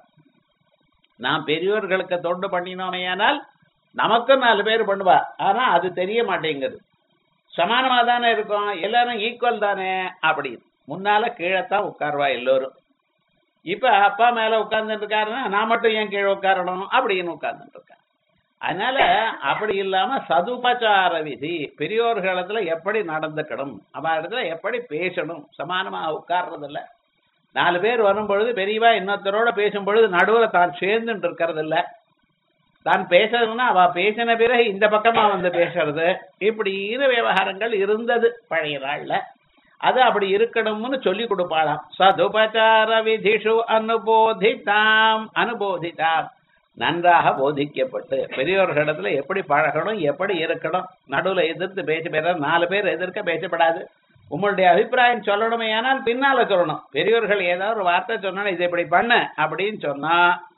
Speaker 8: நான் பெரியவர்களுக்கு தொண்டு பண்ணினோமையானால் நமக்கும் நாலு பேர் பண்ணுவா ஆனா அது தெரிய மாட்டேங்குது சமானமா தானே இருக்கும் எல்லாரும் ஈக்குவல் தானே அப்படி முன்னால கீழே தான் உட்காருவா எல்லோரும் இப்ப அப்பா மேல உட்கார்ந்துட்டு இருக்காருன்னா நான் மட்டும் ஏன் கீழே உட்காரணும் அப்படின்னு உட்கார்ந்துட்டு இருக்கேன் அதனால அப்படி இல்லாம சதுபச்சார விதி பெரியோர்களிடத்துல எப்படி நடந்துக்கணும் அவ இடத்துல எப்படி பேசணும் சமானமா உட்கார்றது இல்ல நாலு பேர் வரும் பொழுது பெரியவா இன்னொருத்தரோட பேசும் பொழுது நடுவுல தான் சேர்ந்துட்டு இருக்கிறது இல்ல தான் பேசுறதுன்னா அவ பேசின பிறகு இந்த பக்கமா வந்து பேசுறது இப்படின்னு விவகாரங்கள் இருந்தது பழைய நாள்ல அது அப்படி இருக்கணும்னு சொல்லி கொடுப்பாளாம் சதுபச்சார விதிஷு அனுபோதிதாம் அனுபோதிதாம் நன்றாக போதிக்கப்பட்டு பெரியோர்களிடத்துல எப்படி பழகணும் எப்படி இருக்கணும் நடுவுல எதிர்த்து பேச பேர நாலு பேர் எதிர்க்க பேசப்படாது உங்களுடைய அபிப்பிராயம் சொல்லணுமே ஆனால் பின்னால சொல்லணும் பெரியோர்கள் ஏதாவது ஒரு வார்த்தை சொன்னா இதை இப்படி பண்ண அப்படின்னு சொன்னா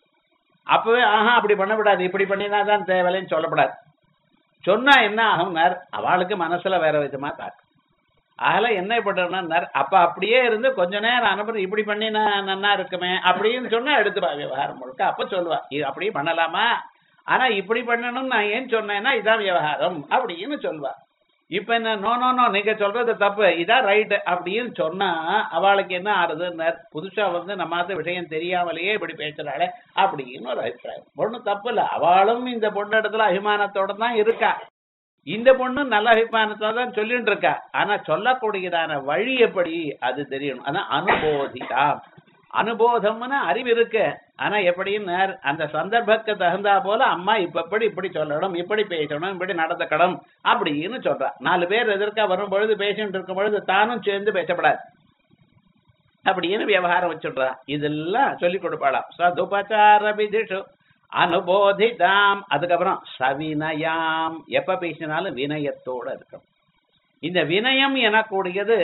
Speaker 8: அப்பவே ஆஹா அப்படி பண்ணக்கூடாது இப்படி பண்ணினா தான் தேவையில்லைன்னு சொல்லப்படாது சொன்னா என்ன ஆகும்னார் அவளுக்கு மனசுல வேற விதமா தாக்கும் அதனால என்ன பண்றார் அப்ப அப்படியே இருந்து கொஞ்ச நேரம் அனுப்புறது இப்படி பண்ணினா நன்னா இருக்குமே அப்படின்னு சொன்னா எடுத்துப்பா விவகாரம் முழுக்க அப்ப சொல்லுவா இது அப்படியே பண்ணலாமா ஆனா இப்படி பண்ணணும்னு நான் ஏன் சொன்னேன்னா இதான் விவகாரம் அப்படின்னு சொல்லுவா இப்ப என்ன நோ நோ நோ நீங்க சொல்றது தப்பு இதான் ரைட் அப்படின்னு சொன்னா அவளுக்கு என்ன ஆறுதுன்னார் புதுசா வந்து நம்மாத்த விஷயம் தெரியாமலேயே இப்படி பேசுறாளே அப்படின்னு ஒரு அபிப்பிராயம் பொண்ணு தப்பு இல்ல அவளும் இந்த பொண்ணு இடத்துல அபிமானத்தோட தான் இருக்கா இந்த பொண்ணு நல்ல அபிமானத்தோட தான் சொல்லிட்டு இருக்கா ஆனா சொல்லக்கூடியதான வழி எப்படி அது தெரியணும் ஆனா அனுபோதிதா அனுபோதம்னு அறிவு இருக்கு ஆனா எப்படின்னு அந்த சந்தர்ப்பத்துக்கு தகுந்தா போல அம்மா இப்ப இப்படி இப்படி சொல்லணும் இப்படி பேசணும் இப்படி நடந்துக்கணும் அப்படின்னு சொல்றா நாலு பேர் எதிர்க்க வரும் பொழுது பேசிட்டு இருக்கும் பொழுது தானும் சேர்ந்து பேசப்படாது அப்படின்னு விவகாரம் வச்சுடுறா இதெல்லாம் சொல்லி கொடுப்பாளாம் சதுபச்சார விதிஷு அனுபோதிதாம் அதுக்கப்புறம் சவினயாம் எப்ப பேசினாலும் வினயத்தோட இருக்கும் இந்த வினயம் எனக்கூடியது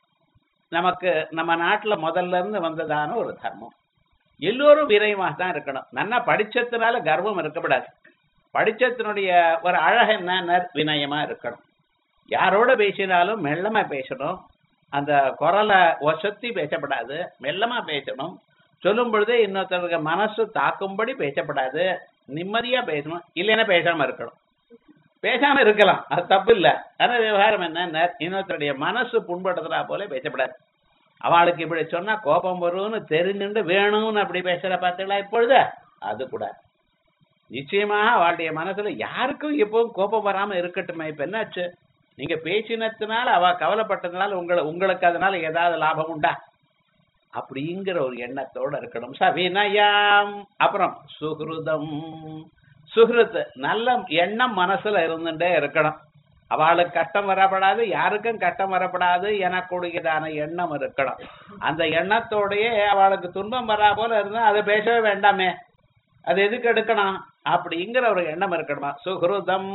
Speaker 8: நமக்கு நம்ம நாட்டுல முதல்ல இருந்து வந்ததான ஒரு தர்மம் எல்லோரும் வினயமாக தான் இருக்கணும் நல்லா படிச்சதுனால கர்வம் இருக்கப்படாது படிச்சத்தினுடைய ஒரு அழகு என்ன வினயமா இருக்கணும் யாரோட பேசினாலும் மெல்லமா பேசணும் அந்த குரலை ஒசத்தி பேசப்படாது மெல்லமா பேசணும் சொல்லும் பொழுதே இன்னொருத்தருக்கு மனசு தாக்கும்படி பேசப்படாது நிம்மதியா பேசணும் இல்லைன்னா பேசாம இருக்கணும் பேசாம இருக்கலாம் அது தப்பு இல்ல ஆனா விவகாரம் என்ன இன்னொருத்தருடைய மனசு புண்படுத்துறா போல பேசப்படாது அவளுக்கு இப்படி சொன்னா கோபம் வரும்னு தெரிஞ்சுண்டு வேணும்னு அப்படி பேசுற பார்த்தீங்களா இப்பொழுது அது கூட நிச்சயமாக அவளுடைய மனசுல யாருக்கும் எப்பவும் கோபம் வராம இருக்கட்டுமே இப்ப என்னாச்சு நீங்க பேசினதுனால அவ கவலைப்பட்டதுனால உங்களை உங்களுக்கு அதனால ஏதாவது லாபம் உண்டா அப்படிங்கிற ஒரு எண்ணத்தோட இருக்கணும் சவினயாம் அப்புறம் சுகிருதம் சுகிருத் நல்ல எண்ணம் மனசுல இருந்துட்டே இருக்கணும் அவளுக்கு கஷ்டம் வரப்படாது யாருக்கும் கஷ்டம் வரப்படாது எனக்கூடியதான எண்ணம் இருக்கணும் அந்த எண்ணத்தோடயே அவளுக்கு துன்பம் வரா போல இருந்தா அதை பேசவே வேண்டாமே அது எதுக்கு எடுக்கணும் அப்படிங்கிற ஒரு எண்ணம் இருக்கணுமா சுகிருதம்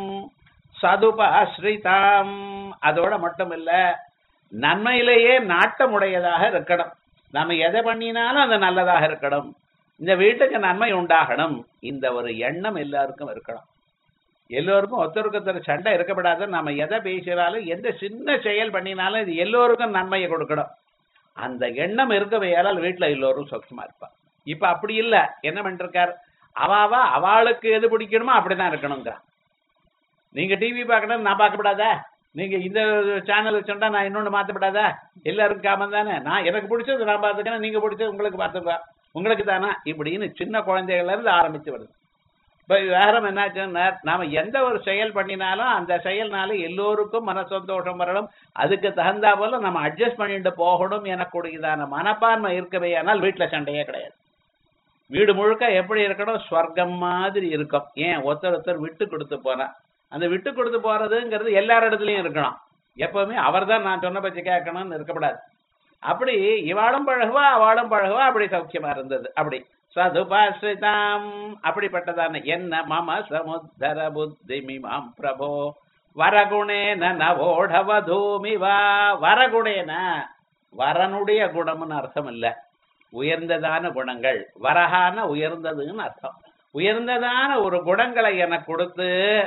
Speaker 8: சதுபாஸ்ரிதாம் அதோட மட்டும் இல்ல நன்மையிலேயே நாட்டமுடையதாக இருக்கணும் நம்ம எதை பண்ணினாலும் அது நல்லதாக இருக்கணும் இந்த வீட்டுக்கு நன்மை உண்டாகணும் இந்த ஒரு எண்ணம் எல்லாருக்கும் இருக்கணும் எல்லோருக்கும் ஒருத்தருக்கு ஒருத்தர் சண்டை இருக்கப்படாது நம்ம எதை பேசினாலும் எந்த சின்ன செயல் பண்ணினாலும் இது எல்லோருக்கும் நன்மையை கொடுக்கணும் அந்த எண்ணம் இருக்கவையால் வீட்டுல எல்லோரும் சொச்சமா இருப்பா இப்ப அப்படி இல்ல என்ன பண்ணிருக்கார் அவாவா அவளுக்கு எது பிடிக்கணுமோ அப்படிதான் இருக்கணுங்க நீங்க டிவி பார்க்கணும் நான் பார்க்கப்படாதா நீங்க இந்த சேனல் வச்சுட்டா நான் இன்னொன்னு மாத்தப்படாதா எல்லாருக்கும் காமம் தானே நான் எனக்கு பிடிச்சது நான் பார்த்துக்கிறேன் நீங்க பிடிச்சது உங்களுக்கு பார்த்துப்பா உங்களுக்கு தானா இப்படின்னு சின்ன குழந்தைகள்ல இருந்து ஆரம்பிச்சு வருது இப்ப வேறம் என்னாச்சுன்னா நாம எந்த ஒரு செயல் பண்ணினாலும் அந்த செயல்னால எல்லோருக்கும் மன சந்தோஷம் வரணும் அதுக்கு தகுந்தா போல நம்ம அட்ஜஸ்ட் பண்ணிட்டு போகணும் எனக்கூடியதான மனப்பான்மை இருக்கவே ஆனால் வீட்டுல சண்டையே கிடையாது வீடு முழுக்க எப்படி இருக்கணும் ஸ்வர்க்கம் மாதிரி இருக்கும் ஏன் ஒருத்தர் ஒருத்தர் விட்டு கொடுத்து போனா அந்த விட்டு கொடுத்து போறதுங்கிறது எல்லார் இடத்துலயும் இருக்கணும் எப்பவுமே அவர் தான் நான் சொன்ன பற்றி கேட்கணும்னு இருக்கப்படாது அப்படி இவாளும் பழகுவா அவளும் பழகுவா அப்படி சௌக்கியமா இருந்தது அப்படி சதுபாஸ்ரிதாம் அப்படிப்பட்டதான என்ன மம சமுத்தர புத்தி மிமாம் பிரபோ வரகுணேன நவோடவதூமி வா வரகுணேன வரனுடைய குணம்னு அர்த்தம் இல்ல உயர்ந்ததான குணங்கள் வரஹான உயர்ந்ததுன்னு அர்த்தம் உயர்ந்ததான ஒரு குணங்களை எனக்கு கொடுத்து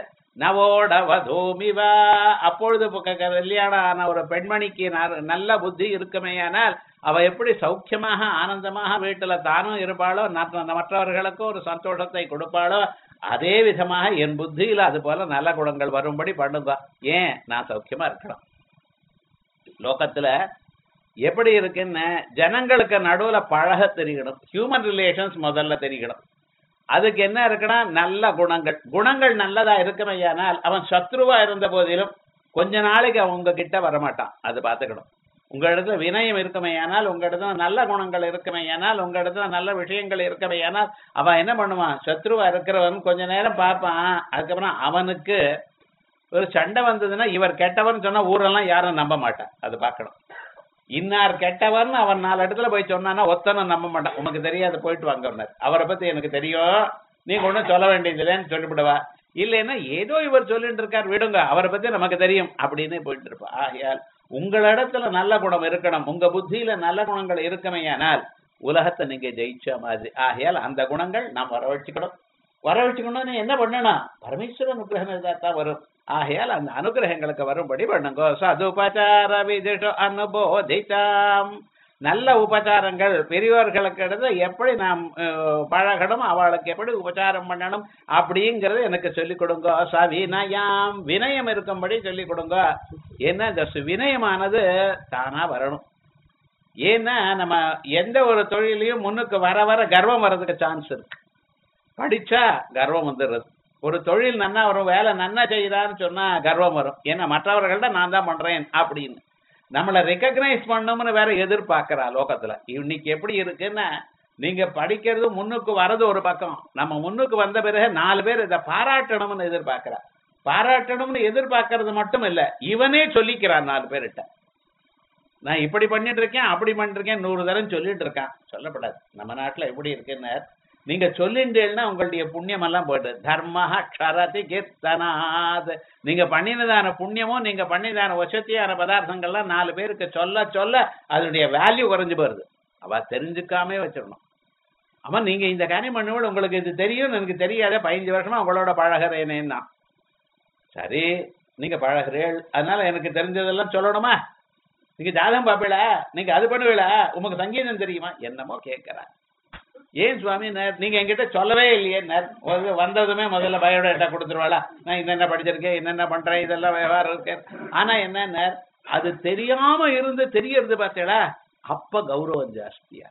Speaker 8: நவோடவதூமிவா அப்பொழுது பு- க- கல்யாணம் ஆன ஒரு பெண்மணிக்கு ந- நல்ல புத்தி இருக்குமேயானால் அவ எப்படி சௌக்கியமாக ஆனந்தமாக வீட்டுல தானும் இருப்பாளோ நற்ற- மற்றவர்களுக்கும் ஒரு சந்தோஷத்தை கொடுப்பாளோ அதே விதமாக என் புத்தியில அது போல நல்ல குணங்கள் வரும்படி பண்ணுங்க ஏன் நான் சௌக்கியமா இருக்கணும் லோகத்துல எப்படி இருக்குன்னு ஜனங்களுக்கு நடுவுல பழக தெரியணும் ஹியூமன் ரிலேஷன்ஸ் முதல்ல தெரியணும் அதுக்கு என்ன இருக்குன்னா நல்ல குணங்கள் குணங்கள் நல்லதா இருக்குமையானால் அவன் சத்ருவா இருந்த போதிலும் கொஞ்ச நாளைக்கு அவன் உங்க கிட்ட வரமாட்டான் அது பார்த்துக்கணும் உங்க இடத்துல வினயம் இருக்குமையானால் உங்க இடத்துல நல்ல குணங்கள் இருக்குமையானால் உங்க இடத்துல நல்ல விஷயங்கள் இருக்குமையானால் அவன் என்ன பண்ணுவான் சத்ருவா இருக்கிறவன் கொஞ்ச நேரம் பார்ப்பான் அதுக்கப்புறம் அவனுக்கு ஒரு சண்டை வந்ததுன்னா இவர் கெட்டவன் சொன்னா ஊரெல்லாம் யாரும் நம்ப மாட்டான் அது பார்க்கணும் இன்னார் கெட்டவன் அவன் நாலு இடத்துல போய் சொன்னானா ஒத்தனை நம்ப மாட்டான் உனக்கு தெரியாது போயிட்டு வாங்க அவரை பத்தி எனக்கு தெரியும் நீங்க ஒன்றும் சொல்ல வேண்டியதில்லைன்னு சொல்லிவிடுவா இல்லைன்னா ஏதோ இவர் சொல்லிட்டு இருக்கார் விடுங்க அவரை பத்தி நமக்கு தெரியும் அப்படின்னு போயிட்டு இருப்பா ஆகையால் உங்களிடத்துல நல்ல குணம் இருக்கணும் உங்க புத்தியில நல்ல குணங்கள் இருக்குமையானால் உலகத்தை நீங்க ஜெயிச்ச மாதிரி ஆகையால் அந்த குணங்கள் நாம் வரவழைச்சுக்கணும் வரவழைச்சுக்கணும்னு என்ன பண்ணணும் பரமேஸ்வர அனுகிரகம் இருந்தா தான் வரும் ஆகையால் அந்த அனுகிரகங்களுக்கு வரும்படி பண்ணுங்க சதுபச்சார விதிஷ அனுபோதிதாம் நல்ல உபச்சாரங்கள் பெரியவர்களுக்கு இடத்துல எப்படி நாம் அஹ், பழகணும் அவளுக்கு எப்படி உபச்சாரம் பண்ணணும் அப்படிங்கறது எனக்கு சொல்லிக் கொடுங்க சவினயாம் வினயம் இருக்கும்படி சொல்லிக் கொடுங்க ஏன்னா இந்த சு- வினயமானது தானா வரணும் ஏன்னா நம்ம எந்த ஒரு தொழிலையும் முன்னுக்கு வர வர கர்வம் வர்றதுக்கு சான்ஸ் இருக்கு படிச்சா கர்வம் வந்துடுறது ஒரு தொழில் நன்னா வரும் வேலை நன்னா செய்யறான்னு சொன்னா கர்வம் வரும் ஏன்னா மற்றவர்கள்ட்ட நான் தான் பண்றேன் அப்படின்னு நம்மளை ரெக்கக்னைஸ் பண்ணணும்னு வேற எதிர்பார்க்கறா லோகத்துல இன்னைக்கு எப்படி இருக்குன்னா நீங்க படிக்கிறது முன்னுக்கு வர்றது ஒரு பக்கம் நம்ம முன்னுக்கு வந்த பிறகு நாலு பேர் இதை பாராட்டணும்னு எதிர்பார்க்கறா பாராட்டணும்னு எதிர்பார்க்கறது மட்டும் இல்ல இவனே சொல்லிக்கிறான் நாலு பேர்கிட்ட நான் இப்படி பண்ணிட்டு இருக்கேன் அப்படி பண்ணிட்டு இருக்கேன் நூறு தரம் சொல்லிட்டு இருக்கான் சொல்லப்படாது நம்ம நாட்டுல எப்படி இருக்குன்னு நீங்க சொல்லிண்டேன்னா உங்களுடைய புண்ணியம் எல்லாம் போயிடு தர்மஹ க்ஷரதி கீர்த்தனாத் நீங்க பண்ணினதான புண்ணியமும் நீங்க பண்ணினதான வசதியான பதார்த்தங்கள்லாம் நாலு பேருக்கு சொல்ல சொல்ல அதனுடைய வேல்யூ குறைஞ்சு போயிருது அவ தெரிஞ்சுக்காமே வச்சிடணும் அவன் நீங்க இந்த காரியம் பண்ணுவோம் உங்களுக்கு இது தெரியும் எனக்கு தெரியாத பதினஞ்சு வருஷமா உங்களோட பழகிறேனேன்னா சரி நீங்க பழகிறீள் அதனால எனக்கு தெரிஞ்சதெல்லாம் சொல்லணுமா நீங்க ஜாதகம் பாப்பீளா நீங்க அது பண்ணுவீளா உங்களுக்கு சங்கீதம் தெரியுமா என்னமோ கேட்கிறா ஏன் சுவாமி நேர் நீங்க என்கிட்ட சொல்லவே இல்லையே நேர் ஒரு வந்ததுமே முதல்ல பயோடேட்டா கொடுத்துருவாளா நான் என்னென்ன படிச்சிருக்கேன் என்னென்ன பண்றேன் இதெல்லாம் விவகாரம் இருக்கேன் ஆனா என்ன நேர் அது தெரியாம இருந்து தெரியறது பார்த்தேடா அப்ப கௌரவம் ஜாஸ்தியா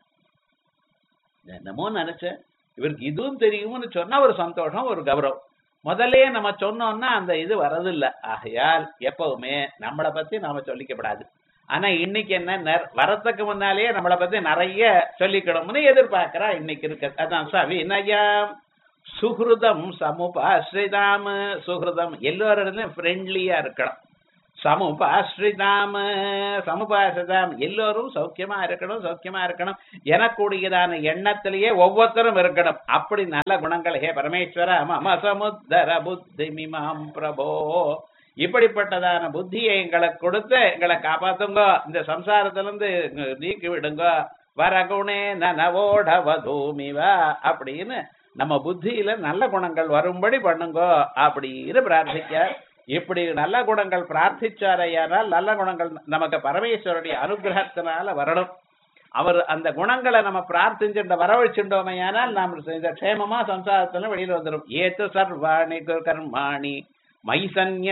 Speaker 8: நான் என்னமோ நினைச்சேன் இவருக்கு இதுவும் தெரியும்னு சொன்னா ஒரு சந்தோஷம் ஒரு கௌரவம் முதல்லயே நம்ம சொன்னோம்னா அந்த இது வரதில்லை ஆகையால் எப்பவுமே நம்மளை பத்தி நாம சொல்லிக்கப்படாது ஆனா இன்னைக்கு என்ன நெ- வரத்துக்கு முன்னாலேயே நம்மளை பத்தி நிறைய சொல்லிக்கணும்னு எதிர்பார்க்கிறா இன்னைக்கு இருக்கு அதான் சவிநயம் சுஹ்ருதம் சமுபாஸ்ரிதாம் சுஹ்ருதம் எல்லோரிடத்துலயும் ஃப்ரெண்ட்லியா இருக்கணும் சமுபாஸ்ரிதாம் சமுபாஸ்ரிதாம் எல்லோரும் சௌக்கியமா இருக்கணும் சௌக்கியமா இருக்கணும் எனக்கூடியதான எண்ணத்திலேயே ஒவ்வொருத்தரும் இருக்கணும் அப்படி நல்ல குணங்கள் ஹே பரமேஸ்வர மம சமுத்தர புத்தி மிமாம் பிரபோ இப்படிப்பட்டதான புத்தியை எங்களுக்கு கொடுத்து எங்களை காப்பாத்துங்க இந்த சம்சாரத்துல இருந்து நீக்கி விடுங்க வரகுணே நனவோடவதூமிவா அப்படின்னு நம்ம புத்தியில நல்ல குணங்கள் வரும்படி பண்ணுங்க அப்படின்னு பிரார்த்திக்க இப்படி நல்ல குணங்கள் பிரார்த்திச்சாரையானால் நல்ல குணங்கள் நமக்கு பரமேஸ்வருடைய அனுகிரகத்தினால வரணும் அவர் அந்த குணங்களை நம்ம பிரார்த்திச்சுட்ட வரவழைச்சுட்டோமையானால் நாம் இந்த க்ஷேமமா சம்சாரத்துல வெளியில வந்துடும் ஏத்து சர்வாணி கர்மாணி மைசன்ய